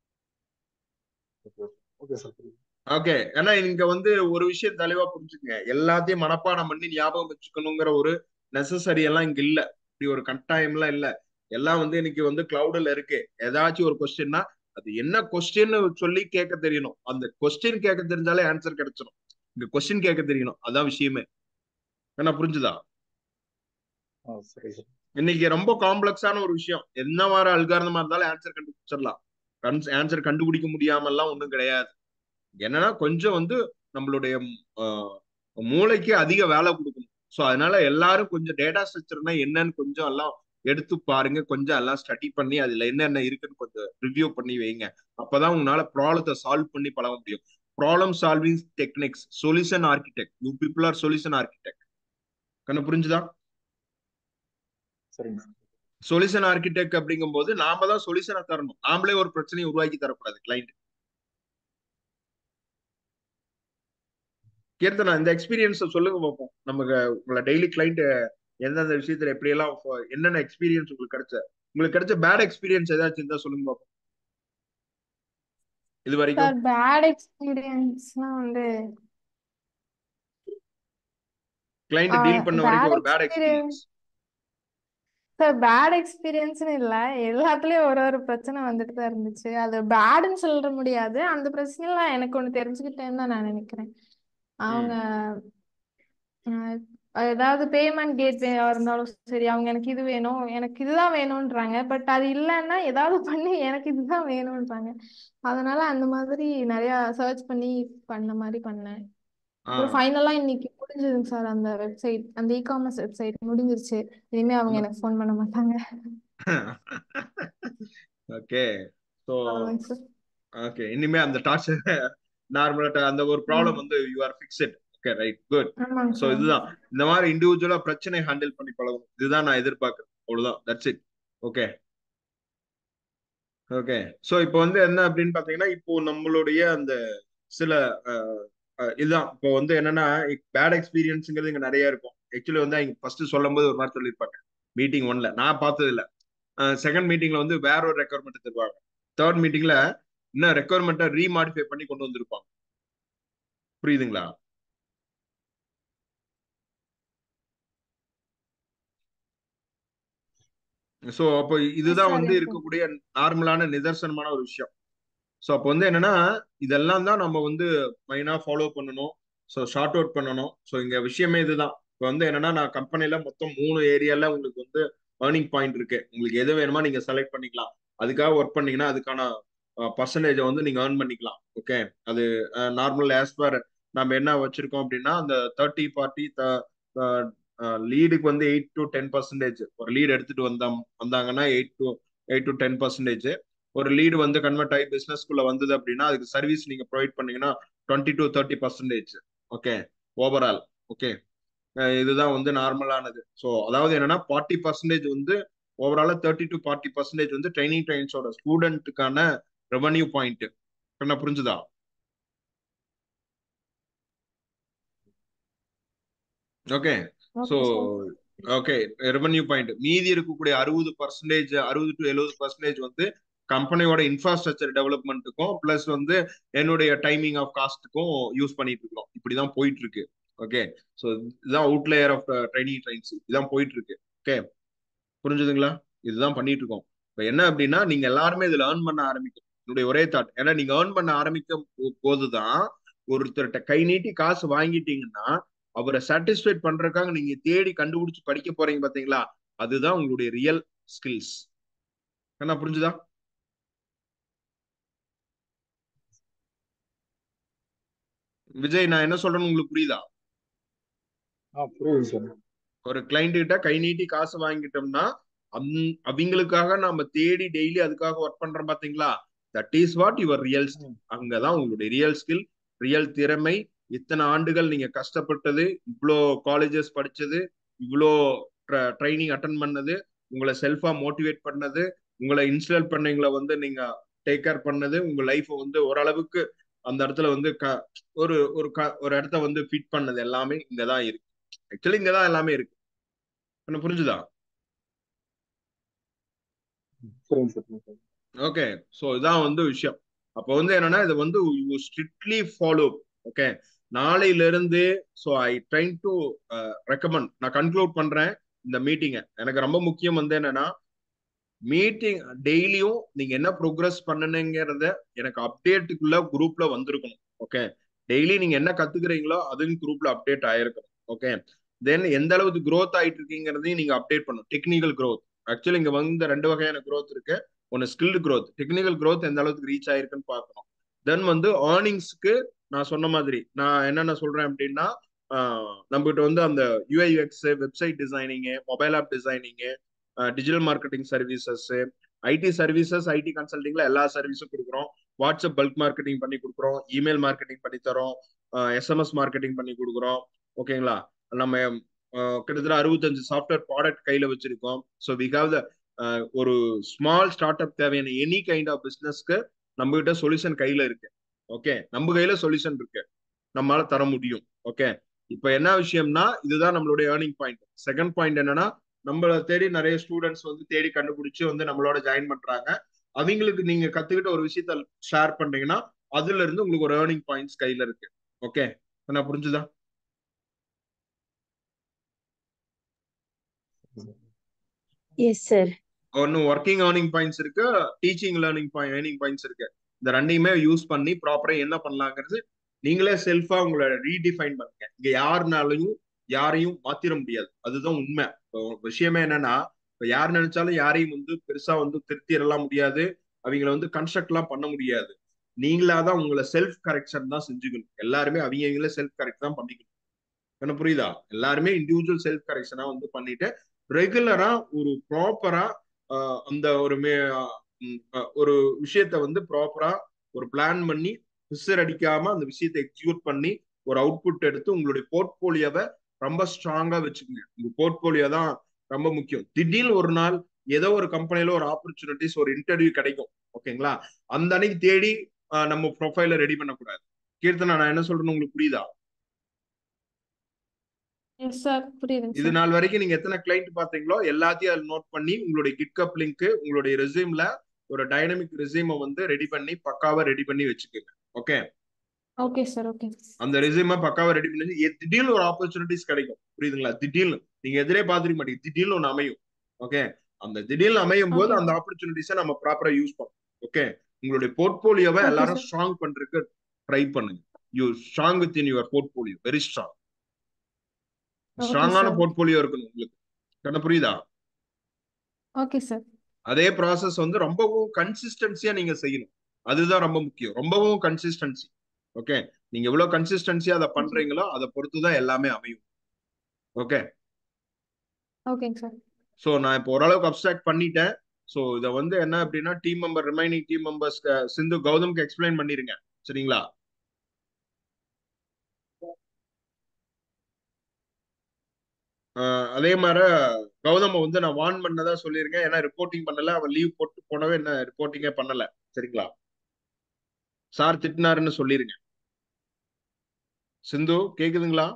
Speaker 2: ஓகே ஓகே சார் புரியுது
Speaker 1: ஓகே ஏன்னா இங்க வந்து ஒரு விஷயம் தெளிவா புரிஞ்சுக்கங்க எல்லாத்தையும் மனப்பாடம் பண்ணி ஞாபகம் வச்சுக்கணுங்கிற ஒரு நெசசரி எல்லாம் இங்க இல்ல இப்படி ஒரு கட்டாயம் எல்லாம் இல்ல எல்லாம் வந்து இன்னைக்கு வந்து கிளவுட்ல இருக்கு ஏதாச்சும் ஒரு கொஸ்டின்னா அது என்ன கொஸ்டின் சொல்லி கேட்க தெரியணும் அந்த கொஸ்டின் கேட்க தெரிஞ்சாலே ஆன்சர் கிடைச்சிடும் இங்க கொஸ்டின் கேட்க தெரியணும் அதான் விஷயமே என்ன புரிஞ்சுதா
Speaker 2: ஆ சரி சார்
Speaker 1: இன்னைக்கு ரொம்ப காம்ப்ளெக்ஸான ஒரு விஷயம் என்ன மாதிரி அல்காரதமா இருந்தாலும் ஆன்சர் கண்டுபிடிச்சிடலாம் ஆன்சர் கண்டுபிடிக்க முடியாமல்லாம் ஒண்ணும் கிடையாது என்னன்னா கொஞ்சம் வந்து நம்மளுடைய ஆஹ், மூளைக்கு அதிக வேலை கொடுக்கணும் ஸோ அதனால எல்லாரும் கொஞ்சம் டேட்டா ஸ்ட்ரக்சர்னா என்னன்னு கொஞ்சம் எல்லாம் எடுத்து பாருங்க கொஞ்சம் எல்லாம் ஸ்டடி பண்ணி அதுல என்னென்ன இருக்குன்னு கொஞ்சம் ரிவ்யூ பண்ணி வைங்க அப்பதான் உங்களால ப்ராப்ளத்தை சால்வ் பண்ணி பழக முடியும் problem solving techniques solution architect you people are solution architect கண்ணு புரிஞ்சுதா
Speaker 2: சரிங்க சார்
Speaker 1: சொல்யூஷன் ஆர்கிடெக்ட் அப்படிங்கும்போது நாம தான் சொல்யூஷனை தரணும் நாமளே ஒரு பிரச்சனையை உருவாக்கி தரக்கூடாது கிளைண்ட் கீர்த்தனா இந்த எக்ஸ்பீரியன்ஸ் சொல்லுங்க பார்ப்போம் நமக்கு உங்களை டெய்லி கிளைண்ட் எந்தெந்த விஷயத்துல எப்படியெல்லாம் ஃப- என்னென்ன எக்ஸ்பீரியன்ஸ் உங்களுக்கு கிடைச்ச உங்களுக்கு கிடைச்ச பேட் எக்ஸ்பீரியன்ஸ் ஏதாச்சும் இருந்தா சொல்லுங்க பார்ப்போம் இது வரைக்கும்
Speaker 4: சார் பேட் எக்ஸ்பீரியன்ஸ்னா வந்து
Speaker 1: கிளைண்ட் டீல் பண்ண வரைக்கும்
Speaker 4: பேட்
Speaker 1: ஒரு bad
Speaker 4: experience
Speaker 1: experience
Speaker 4: sir bad எக்ஸ்பீரியன்ஸ்னு இல்லை எல்லாத்துலயும் ஒரு ஒரு பிரச்சனை வந்துட்டு தான் இருந்துச்சு அது பேடுன்னு சொல்ல முடியாது அந்த பிரச்சனையில எனக்கு ஒன்று தெரிஞ்சுக்கிட்டேன்னு தான் நான் நினைக்கிறேன் அவங்க அஹ், ஏதாவது பேமெண்ட் கேட்வே இருந்தாலும் சரி அவங்க எனக்கு இது வேணும் எனக்கு இதுதான் வேணும்ன்றாங்க பட் அது இல்லைன்னா ஏதாவது பண்ணி எனக்கு இதுதான் வேணும்ன்றாங்க அதனால அந்த மாதிரி நிறைய சர்ச் பண்ணி பண்ண மாதிரி பண்ணேன் அப்புறம் ஃபைனலா இன்னைக்கு முடிஞ்சதுங்க சார் அந்த வெப்சைட் அந்த இ காமர்ஸ் வெப்சைட் முடிஞ்சிருச்சு இனிமே அவங்க எனக்கு ஃபோன் பண்ண மாட்டாங்க
Speaker 1: ஓகே ஸோ
Speaker 4: ஆமாங்க சார்
Speaker 1: ஓகே இனிமே அந்த டார்ச்சர் நார்மலா அந்த ஒரு ப்ராப்ளம் வந்து you are fixed okay right good
Speaker 4: ஆமாங்க
Speaker 1: சோ
Speaker 4: சார்
Speaker 1: இதுதான் இந்த மாதிரி இண்டிவிஜுவலா பிரச்சனை ஹேண்டில் பண்ணி பழகணும் இதுதான் நான் எதிர்பார்க்கிறேன் அவ்வளவுதான் that's it okay okay so இப்போ வந்து என்ன அப்படின்னு பாத்தீங்கன்னா இப்போ நம்மளுடைய அந்த சில அஹ், அஹ், இதுதான் இப்போ வந்து என்னன்னா பேட் எக்ஸ்பீரியன்ஸ்ங்கிறது இங்க நிறைய இருக்கும் ஆக்சுவலி வந்து அவங்க ஃபர்ஸ்ட் சொல்லும் போது ஒரு மாதிரி சொல்லியிருப்பாங்க மீட்டிங் ஒன்ல நான் பார்த்தது இல்ல செகண்ட் மீட்டிங்ல வந்து வேற ஒரு ரெக்குவயர்மெண்ட் தருவாங்க தேர்ட் மீட்டிங்ல இன்னும் ரெக்குவயர்மெண்ட்டை ரீமாடிஃபை பண்ணி கொண்டு வந்திருப்பாங்க புரியுதுங்களா சோ அப்போ
Speaker 4: எஸ்
Speaker 1: இதுதான்
Speaker 4: சார்
Speaker 1: வந்து
Speaker 4: எஸ் சார்
Speaker 1: இருக்கக்கூடிய நார்மலான நிதர்சனமான ஒரு விஷயம் ஸோ அப்போ வந்து என்னன்னா இதெல்லாம் தான் நம்ம வந்து மெயினா ஃபாலோ பண்ணணும் ஸோ ஷார்ட் அவுட் பண்ணணும் ஸோ இங்க விஷயமே இதுதான் இப்போ வந்து என்னன்னா நான் கம்பெனில மொத்தம் மூணு ஏரியால உங்களுக்கு வந்து ஏர்னிங் பாயிண்ட் இருக்கு உங்களுக்கு எது வேணுமோ நீங்க செலக்ட் பண்ணிக்கலாம் அதுக்காக ஒர்க் பண்ணீங்கன்னா அதுக்கான பர்சன்டேஜை வந்து நீங்க ஏர்ன் பண்ணிக்கலாம் ஓகே அது நார்மல் ஆஸ் பர் நம்ம என்ன வச்சிருக்கோம் அப்படின்னா அந்த தேர்ட்டி பார்ட்டி லீடுக்கு வந்து எயிட் டு டென் பர்சன்டேஜ் ஒரு லீடு எடுத்துட்டு வந்தோம் வந்தாங்கன்னா eight to eight to ten percentage ஒரு லீடு வந்து கன்வெர்ட் ஆகி பிசினஸ்க்குள்ள வந்தது அப்படின்னா அதுக்கு சர்வீஸ் நீங்க ப்ரொவைட் பண்ணீங்கன்னா twenty to thirty percentage okay overall okay இதுதான் வந்து நார்மலானது ஸோ அதாவது என்னன்னா ஃபார்ட்டி பர்சன்டேஜ் வந்து ஓவராலா தேர்ட்டி டு ஃபார்ட்டி பர்சன்டேஜ் வந்து ட்ரைனிங் ட்ரைன்ஸோட ஸ்டூடெண்ட்டுக்கான ரெவன்யூ பாயிண்ட் என்ன புரிஞ்சுதா okay so
Speaker 4: okay sir
Speaker 1: okay revenue point மீதி இருக்கக்கூடிய அறுபது பர்சன்டேஜ் அறுபது டு எழுபது பர்சன்டேஜ் வந்து கம்பெனியோட இன்ஃப்ராஸ்ட்ரக்சர் டெவலப்மெண்ட்டுக்கும் பிளஸ் வந்து என்னுடைய டைமிங் ஆஃப் காஸ்ட்டுக்கும் யூஸ் பண்ணிட்டு இருக்கிறோம் இப்படிதான் போயிட்டு இருக்கு ஓகே ஸோ இதுதான் அவுட்லேயர் ஆஃப் ட்ரைனிங் ட்ரைன்ஸ் இதுதான் போயிட்டு இருக்கு ஓகே புரிஞ்சுதுங்களா இதுதான் பண்ணிட்டு இருக்கோம் இப்போ என்ன அப்படின்னா நீங்க எல்லாருமே இதுல ஏர்ன் பண்ண ஆரம்பிக்கும் என்னுடைய ஒரே தாட் ஏன்னா நீங்க ஏர்ன் பண்ண ஆரம்பிக்கும் போ- போதுதான் ஒருத்தர்கிட்ட கை நீட்டி காசு வாங்கிட்டீங்கன்னா அவரை சாட்டிஸ்ஃபைட் பண்றதுக்காக நீங்க தேடி கண்டுபிடிச்சு படிக்க போறீங்க பாத்தீங்களா அதுதான் உங்களுடைய ரியல் ஸ்கில்ஸ் என்ன புரிஞ்சுதா விஜய் நான் என்ன சொல்றேன்னு உங்களுக்கு புரியுதா
Speaker 2: ஆ புரியுது சார்
Speaker 1: ஒரு கிளைண்ட் கிட்ட கை நீட்டி காசு வாங்கிட்டோம்னா அந்- அவங்களுக்காக நாம தேடி டெய்லி அதுக்காக ஒர்க் பண்றோம் பாத்தீங்களா that is what your real skill அங்கதான் உங்களுடைய ரியல் ஸ்கில் ரியல் திறமை இத்தனை ஆண்டுகள் நீங்க கஷ்டப்பட்டது இவ்வளோ காலேஜஸ் படிச்சது இவ்வளோ ட்ரைனிங் அட்டன் பண்ணது உங்களை செல்ஃபா மோட்டிவேட் பண்ணது உங்களை இன்ஸ்டால் பண்ணவங்களை வந்து நீங்க டேக் கேர் பண்ணது உங்க லைஃப்பை வந்து ஓரளவுக்கு அந்த இடத்துல வந்து க ஒரு ஒரு க ஒரு இடத்த வந்து ஃபிட் பண்ணது எல்லாமே இங்கதான் இருக்கு ஆக்சுவலி இங்கதான் எல்லாமே இருக்கு என்ன புரிஞ்சுதா
Speaker 2: புரியுது சார் புரியுது சார்
Speaker 1: ஓகே ஸோ இதான் வந்து விஷயம் அப்போ வந்து என்னன்னா இது வந்து யூ ஸ்ட்ரிக்ட்லி ஃபாலோ ஓகே நாளையில இருந்து so I trying to recommend நான் கன்க்ளூட் பண்றேன் இந்த மீட்டிங்கை எனக்கு ரொம்ப முக்கியம் வந்து என்னன்னா மீட்டிங் டெய்லியும் நீங்க என்ன ப்ரோக்ரஸ் பண்ணணுங்கிறத எனக்கு அப்டேட்டுக்குள்ள குரூப்ல வந்திருக்கணும் ஓகே டெய்லி நீங்க என்ன கத்துக்கிறீங்களோ அதுவும் குரூப்ல அப்டேட் ஆயிருக்கணும் ஓகே தென் எந்த அளவுக்கு growth ஆயிட்டு இருக்கீங்கிறதையும் நீங்க அப்டேட் பண்ணணும் டெக்னிக்கல் growth ஆக்சுவலி இங்க வந்து ரெண்டு வகையான growth இருக்கு ஒன்னு ஸ்கில்டு growth டெக்னிக்கல் growth எந்த அளவுக்கு ரீச் ஆயிருக்குன்னு பார்க்கணும் தென் வந்து ஏர்னிங்ஸ்க்கு நான் சொன்ன மாதிரி நான் என்னென்ன சொல்றேன் அப்படின்னா நம்மகிட்ட வந்து அந்த யூஐஎக்ஸ் வெப்சைட் டிசைனிங்கு மொபைல் ஆப் டிசைனிங்கு digital marketing services IT services IT கன்சல்டிங்ல எல்லா சர்வீஸும் கொடுக்குறோம் வாட்ஸ்அப் பல்க் மார்க்கெட்டிங் பண்ணி கொடுக்குறோம் இமெயில் மார்க்கெட்டிங் பண்ணி தரோம் எஸ்எம்எஸ் மார்க்கெட்டிங் பண்ணி கொடுக்குறோம் ஓகேங்களா நம்ம அஹ், கிட்டத்தட்ட அறுபத்தஞ்சு சாஃப்ட்வேர் ப்ராடக்ட் கையில வச்சிருக்கோம் ஸோ வி ஹாவ் த ஒரு ஸ்மால் ஸ்டார்ட் அப் தேவையான எனி கைண்ட் ஆஃப் பிசினஸ்க்கு நம்ம கிட்ட சொல்யூஷன் கையில இருக்கு ஓகே நம்ம கையில சொல்யூஷன் இருக்கு நம்மளால தர முடியும் ஓகே இப்போ என்ன விஷயம்னா இதுதான் நம்மளுடைய ஏர்னிங் பாயிண்ட் செகண்ட் பாயிண்ட் என்னன்னா நம்மள தேடி நிறைய ஸ்டூடெண்ட்ஸ் வந்து தேடி கண்டுபிடிச்சு வந்து நம்மளோட ஜாயின் பண்றாங்க அவங்களுக்கு நீங்க கத்துக்கிட்ட ஒரு விஷயத்த ஷேர் பண்றீங்கன்னா அதுல இருந்து உங்களுக்கு ஒரு ஏர்னிங் பாயிண்ட்ஸ் கையில இருக்கு ஓகே என்ன புரிஞ்சுதா
Speaker 7: எஸ் சார்
Speaker 1: ஒன்னு ஒர்க்கிங் ஏர்னிங் பாயிண்ட்ஸ் இருக்கு teaching learning point earning points இருக்கு இந்த ரெண்டையுமே யூஸ் பண்ணி ப்ராப்பரா என்ன பண்ணலாங்கிறது நீங்களே செல்ஃபா உங்களை ரீடிஃபைன் பண்ணுங்க இங்க யாருனாலையும் யாரையும் மாத்திர முடியாது அதுதான் உண்மை இப்போ விஷயமே என்னன்னா இப்போ யார் நினைச்சாலும் யாரையும் வந்து பெருசா வந்து திருத்திடலாம் முடியாது அவங்கள வந்து கன்ஸ்ட்ரக்ட் எல்லாம் பண்ண முடியாது நீங்களா தான் உங்களை செல்ஃப் கரெக்ஷன் தான் செஞ்சுக்கணும் எல்லாருமே அவங்களே செல்ஃப் கரெக்ட் தான் பண்ணிக்கணும் என்ன புரியுதா எல்லாருமே இண்டிவிஜுவல் செல்ஃப் கரெக்ஷனா வந்து பண்ணிட்டு ரெகுலரா ஒரு ப்ராப்பரா அந்த ஒரு மே ம், அஹ், ஒரு விஷயத்த வந்து ப்ராப்பரா ஒரு பிளான் பண்ணி பிசர் அடிக்காம அந்த விஷயத்தை எக்ஸிக்யூட் பண்ணி ஒரு அவுட்புட் எடுத்து உங்களுடைய போர்ட்போலியோவை ரொம்ப ஸ்ட்ராங்கா வச்சுக்கோங்க உங்க போர்ட்போலியோ தான் ரொம்ப முக்கியம் திடீர்னு ஒரு நாள் ஏதோ ஒரு கம்பெனில ஒரு ஆப்பர்ச்சுனிட்டிஸ் ஒரு இன்டர்வியூ கிடைக்கும் ஓகேங்களா அந்த அன்னைக்கு தேடி ஆஹ், நம்ம ப்ரொஃபைல ரெடி பண்ணக்கூடாது கீர்த்தனா நான் என்ன சொல்றேன்னு உங்களுக்கு புரியுதா
Speaker 4: எஸ் சார் புரியுதுங்க
Speaker 1: இது
Speaker 4: சார்
Speaker 1: நாள் வரைக்கும் நீங்க எத்தனை கிளைண்ட் பாத்தீங்களோ எல்லாத்தையும் அதில் நோட் பண்ணி உங்களுடைய கிட்கப் லிங்க் உங்களுடைய ரெசியூம்ல ஒரு டைனமிக் ரெசியூமை வந்து ரெடி பண்ணி பக்காவா ரெடி பண்ணி வச்சுக்கோங்க ஓகே
Speaker 4: ஓகே சார் ஓகே
Speaker 1: அந்த ரெசியூமை பக்காவா ரெடி பண்ணி வச்சு, எ- திடீர்னு ஒரு ஆப்பர்ச்சுனிட்டிஸ் கிடைக்கும் புரியுதுங்களா திடீர்னு நீங்க எதிரே பாத்துக்க மாட்டீங்க திடீர்னு ஒன்று அமையும் ஓகே அந்த திடீர்னு அமையும் போது
Speaker 4: ஓகே
Speaker 1: அந்த ஆப்பர்ச்சுனிட்டிஸை நம்ம ப்ராப்பரா யூஸ் பண்ணணும் ஓகே உங்களுடைய போர்ட்போலியோவை
Speaker 4: ஓகே
Speaker 1: எல்லாரும்
Speaker 4: சார்
Speaker 1: ஸ்ட்ராங் பண்றதுக்கு ட்ரை பண்ணுங்க you strong with in your portfolio very strong
Speaker 4: okay
Speaker 1: ஸ்ட்ராங்கான
Speaker 4: சார்
Speaker 1: போர்ட்போலியோ இருக்கணும் உங்களுக்கு கண்ண புரியுதா
Speaker 4: ஓகே சார்
Speaker 1: அதே ப்ராசஸ் வந்து ரொம்பவும் கன்சிஸ்டன்சியா நீங்க செய்யணும் அதுதான் ரொம்ப முக்கியம் ரொம்பவும் கன்சிஸ்டன்சி ஓகே நீங்க எவ்வளவு கன்சிஸ்டன்சியா அதை பண்றீங்களோ அதை பொறுத்து தான் எல்லாமே அமையும் ஓகே
Speaker 4: ஓகேங்க சார்
Speaker 1: ஸோ நான் இப்போ ஓரளவுக்கு அப்சாக்ட் பண்ணிட்டேன் ஸோ இதை வந்து என்ன அப்படின்னா team member remaining team members Sindhu கௌதம்க்கு எக்ஸ்பிளைன் பண்ணிருங்க சரிங்களா ஆஹ் அதே மாதிரி கௌதம வந்து நான் வார்ன் பண்ணதா சொல்லியிருக்கேன் ஏன்னா ரிப்போர்ட்டிங் பண்ணல அவன் லீவ் போட்டு போனவே என்ன ரிப்போர்ட்டிங்கே பண்ணல சரிங்களா சார் திட்டினாருன்னு சொல்லிருங்க சிந்து கேக்குதுங்களா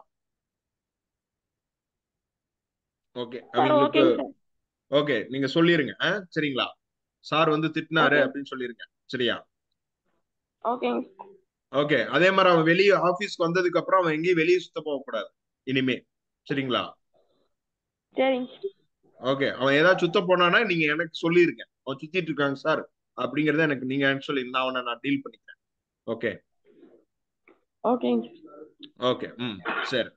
Speaker 1: ஓகே
Speaker 5: சார்
Speaker 1: அவங்களுக்கு
Speaker 5: ஓகேங்க சார்
Speaker 1: ஓகே நீங்க சொல்லிருங்க ஆ? சரிங்களா சார் வந்து திட்டினாரு
Speaker 5: ஓகே
Speaker 1: அப்படின்னு சொல்லிருங்க சரியா
Speaker 5: ஓகேங்க
Speaker 1: ஓகே அதே மாதிரி அவன் வெளியே ஆபீஸ்க்கு வந்ததுக்கு அப்புறம் அவன் எங்கேயும் வெளியே சுத்த போக கூடாது இனிமே சரிங்களா
Speaker 5: சரிங்க
Speaker 1: ஓகே அவன் ஏதாவது சுத்த போனானா நீங்க எனக்கு சொல்லிருங்க அவன் சுத்திட்டு இருக்காங்க சார் அப்படிங்கறத எனக்கு நீங்க ஆக்சுவலி நான் அவனை நான் டீல் பண்ணிக்கிறேன் ஓகே
Speaker 5: ஓகேங்க
Speaker 1: ஓகே ம் சரி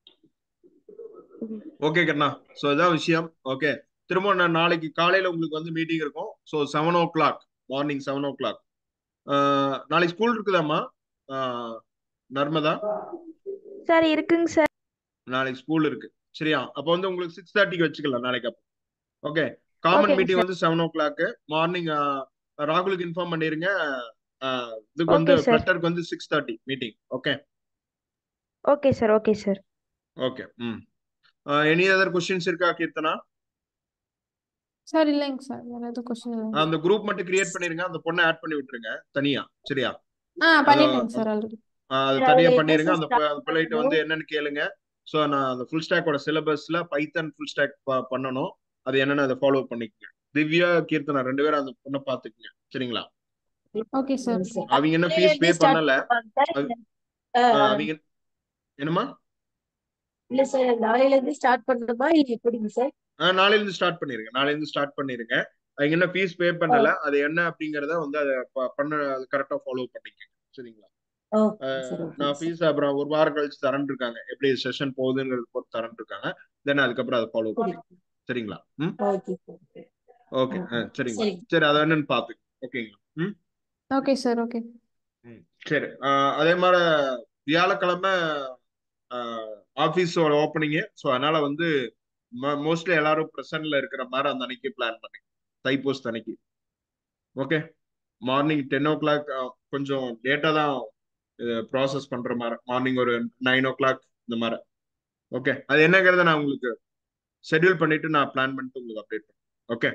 Speaker 1: ஓகே கண்ணா ஸோ இதான் விஷயம் ஓகே திரும்ப நான் நாளைக்கு காலையில உங்களுக்கு வந்து மீட்டிங் இருக்கும் so seven o'clock morning seven o'clock நாளைக்கு ஸ்கூல் இருக்குதாம்மா ஆஹ், நர்மதா
Speaker 6: சார் இருக்குங்க சார்
Speaker 1: நாளைக்கு ஸ்கூல் இருக்கு சரியா அப்போ வந்து உங்களுக்கு சிக்ஸ் தேர்ட்டிக்கு வச்சுக்கலாம் நாளைக்கு அப்போ ஓகே காமன்
Speaker 6: ஓகேங்க
Speaker 1: மீட்டிங்
Speaker 6: சார்
Speaker 1: வந்து செவன் ஓ கிளாக் மார்னிங் ராகுலுக்கு இன்ஃபார்ம் பண்ணிருங்க ஆஹ், இதுக்கு வந்து
Speaker 6: ஓகே சார்
Speaker 1: ஃபிளட்டருக்கு வந்து six thirty meeting okay
Speaker 6: okay sir okay sir
Speaker 1: okay hmm any other questions இருக்கா கீர்த்தனா
Speaker 4: சார் இல்லைங்க சார் வேற எதுவும் கொஸ்டின் இல்லைங்க
Speaker 1: அந்த குரூப் மட்டும் கிரியேட் பண்ணிருங்க அந்த பொண்ணை ஆட் பண்ணி விட்டுருங்க தனியா சரியா
Speaker 4: ஆ
Speaker 1: அத
Speaker 4: பண்ணிட்டேங்க சார் ஆல்ரெடி
Speaker 1: ஆஹ் அது
Speaker 7: சார்
Speaker 1: தனியா
Speaker 7: அதுல என்ன
Speaker 1: பண்ணிருங்க
Speaker 7: சார்
Speaker 1: அந்த
Speaker 7: ஸ்டார்ட்
Speaker 1: ப- அந்த பிள்ளைகிட்ட வந்து
Speaker 7: பண்ணணும்
Speaker 1: என்னன்னு கேளுங்க ஸோ நான் அந்த ஃபுல் ஸ்டாக்கோட சிலபஸ்ல பைத்தன் ஃபுல் ஸ்டாக் பண்ணணும் அது என்னன்னு அதை ஃபாலோ பண்ணிக்கங்க திவ்யா கீர்த்தனா ரெண்டு பேரும் அந்த பொண்ணை பாத்துக்குங்க சரிங்களா
Speaker 4: ஓகே சார்
Speaker 7: சார்
Speaker 1: அவங்க என்ன
Speaker 7: அதுல
Speaker 1: ஃபீஸ் பே
Speaker 7: இருந்தே ஸ்டார்ட்
Speaker 1: பண்ணல
Speaker 7: பண்ணுவாங்க சார்
Speaker 1: அது-
Speaker 7: இல்ல
Speaker 1: ஆஹ்
Speaker 7: ஆஹ்
Speaker 1: அவங்க என்னம்மா
Speaker 7: இல்ல சார் நாளையில இருந்து ஸ்டார்ட் பண்ணணுமா இல்ல எப்படிங்க சார்
Speaker 1: ஆஹ் நாளையில இருந்து ஸ்டார்ட் பண்ணிருங்க நாளையில இருந்து ஸ்டார்ட் பண்ணிருங்க அவங்க என்ன ஃபீஸ் பே பண்ணல அது என்ன அப்படிங்கறத வந்து அதை ப- பண்ண அது கரெக்டா ஃபாலோ பண்ணிக்கங்க சரிங்களா
Speaker 7: ஓகே
Speaker 1: ஆஹ்
Speaker 7: சார் ஓகே
Speaker 1: நான்
Speaker 7: சார்
Speaker 1: ஃபீஸ் அப்புறம் ஒரு வாரம் கழிச்சு தரேன் இருக்காங்க எப்படி செஷன் போகுதுங்கிறது பொறுத்து தரேன் இருக்காங்க தென் அதுக்கப்புறம் அதை ஃபாலோ
Speaker 7: புரியுது
Speaker 1: பண்ணிக்கோங்க சரிங்களா ம்
Speaker 7: ஓகே சார்
Speaker 1: ஓகே
Speaker 7: ஓகே
Speaker 1: சரிங்களா
Speaker 7: சரிங்க
Speaker 1: சரி அதை என்னன்னு பாத்துங்க ஓகேங்களா ம்
Speaker 4: ஓகே சார் ஓகே
Speaker 1: ம் சரி ஆஹ் அதே மாதிரி வியாழக்கிழமை ஆஃபீஸோட ஓப்பனிங்கு ஸோ அதனால வந்து மோஸ்ட்லி எல்லாரும் ப்ரெசன்ட்ல இருக்கிற மாதிரி அந்த அன்னைக்கு பிளான் பண்ணுங்க தைப்பூஸ் அன்னைக்கு okay morning ten o'clock கொஞ்சம் லேட்டாக தான் ப்ராசஸ் பண்ற மாதிரி மார்னிங் ஒரு நைன் ஓ கிளாக் இந்த மாதிரி ஓகே அது என்னங்கிறத நான் உங்களுக்கு ஷெட்யூல் பண்ணிட்டு நான் பிளான் பண்ணிட்டு உங்களுக்கு அப்டேட் பண்ணுறேன் okay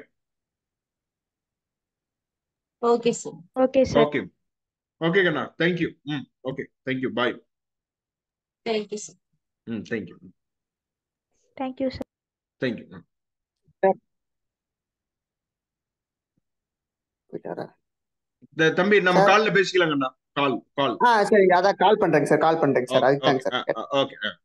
Speaker 7: okay sir
Speaker 6: okay sir
Speaker 1: okay okay கண்ணா thank you hmm okay thank you bye
Speaker 7: thank you sir
Speaker 1: hmm thank you
Speaker 6: thank you sir
Speaker 1: thank you hmm
Speaker 9: போயிட்டாரா
Speaker 1: இந்த தம்பி நம்ம
Speaker 9: சார்
Speaker 1: கால்ல பேசிக்கலாங்கண்ணா கால் கால்
Speaker 9: ஆ சரி அதான் கால் பண்றேங்க சார் கால் பண்றேங்க சார் அதுக்கு தாங்க சார்
Speaker 1: ஓகே ஓகே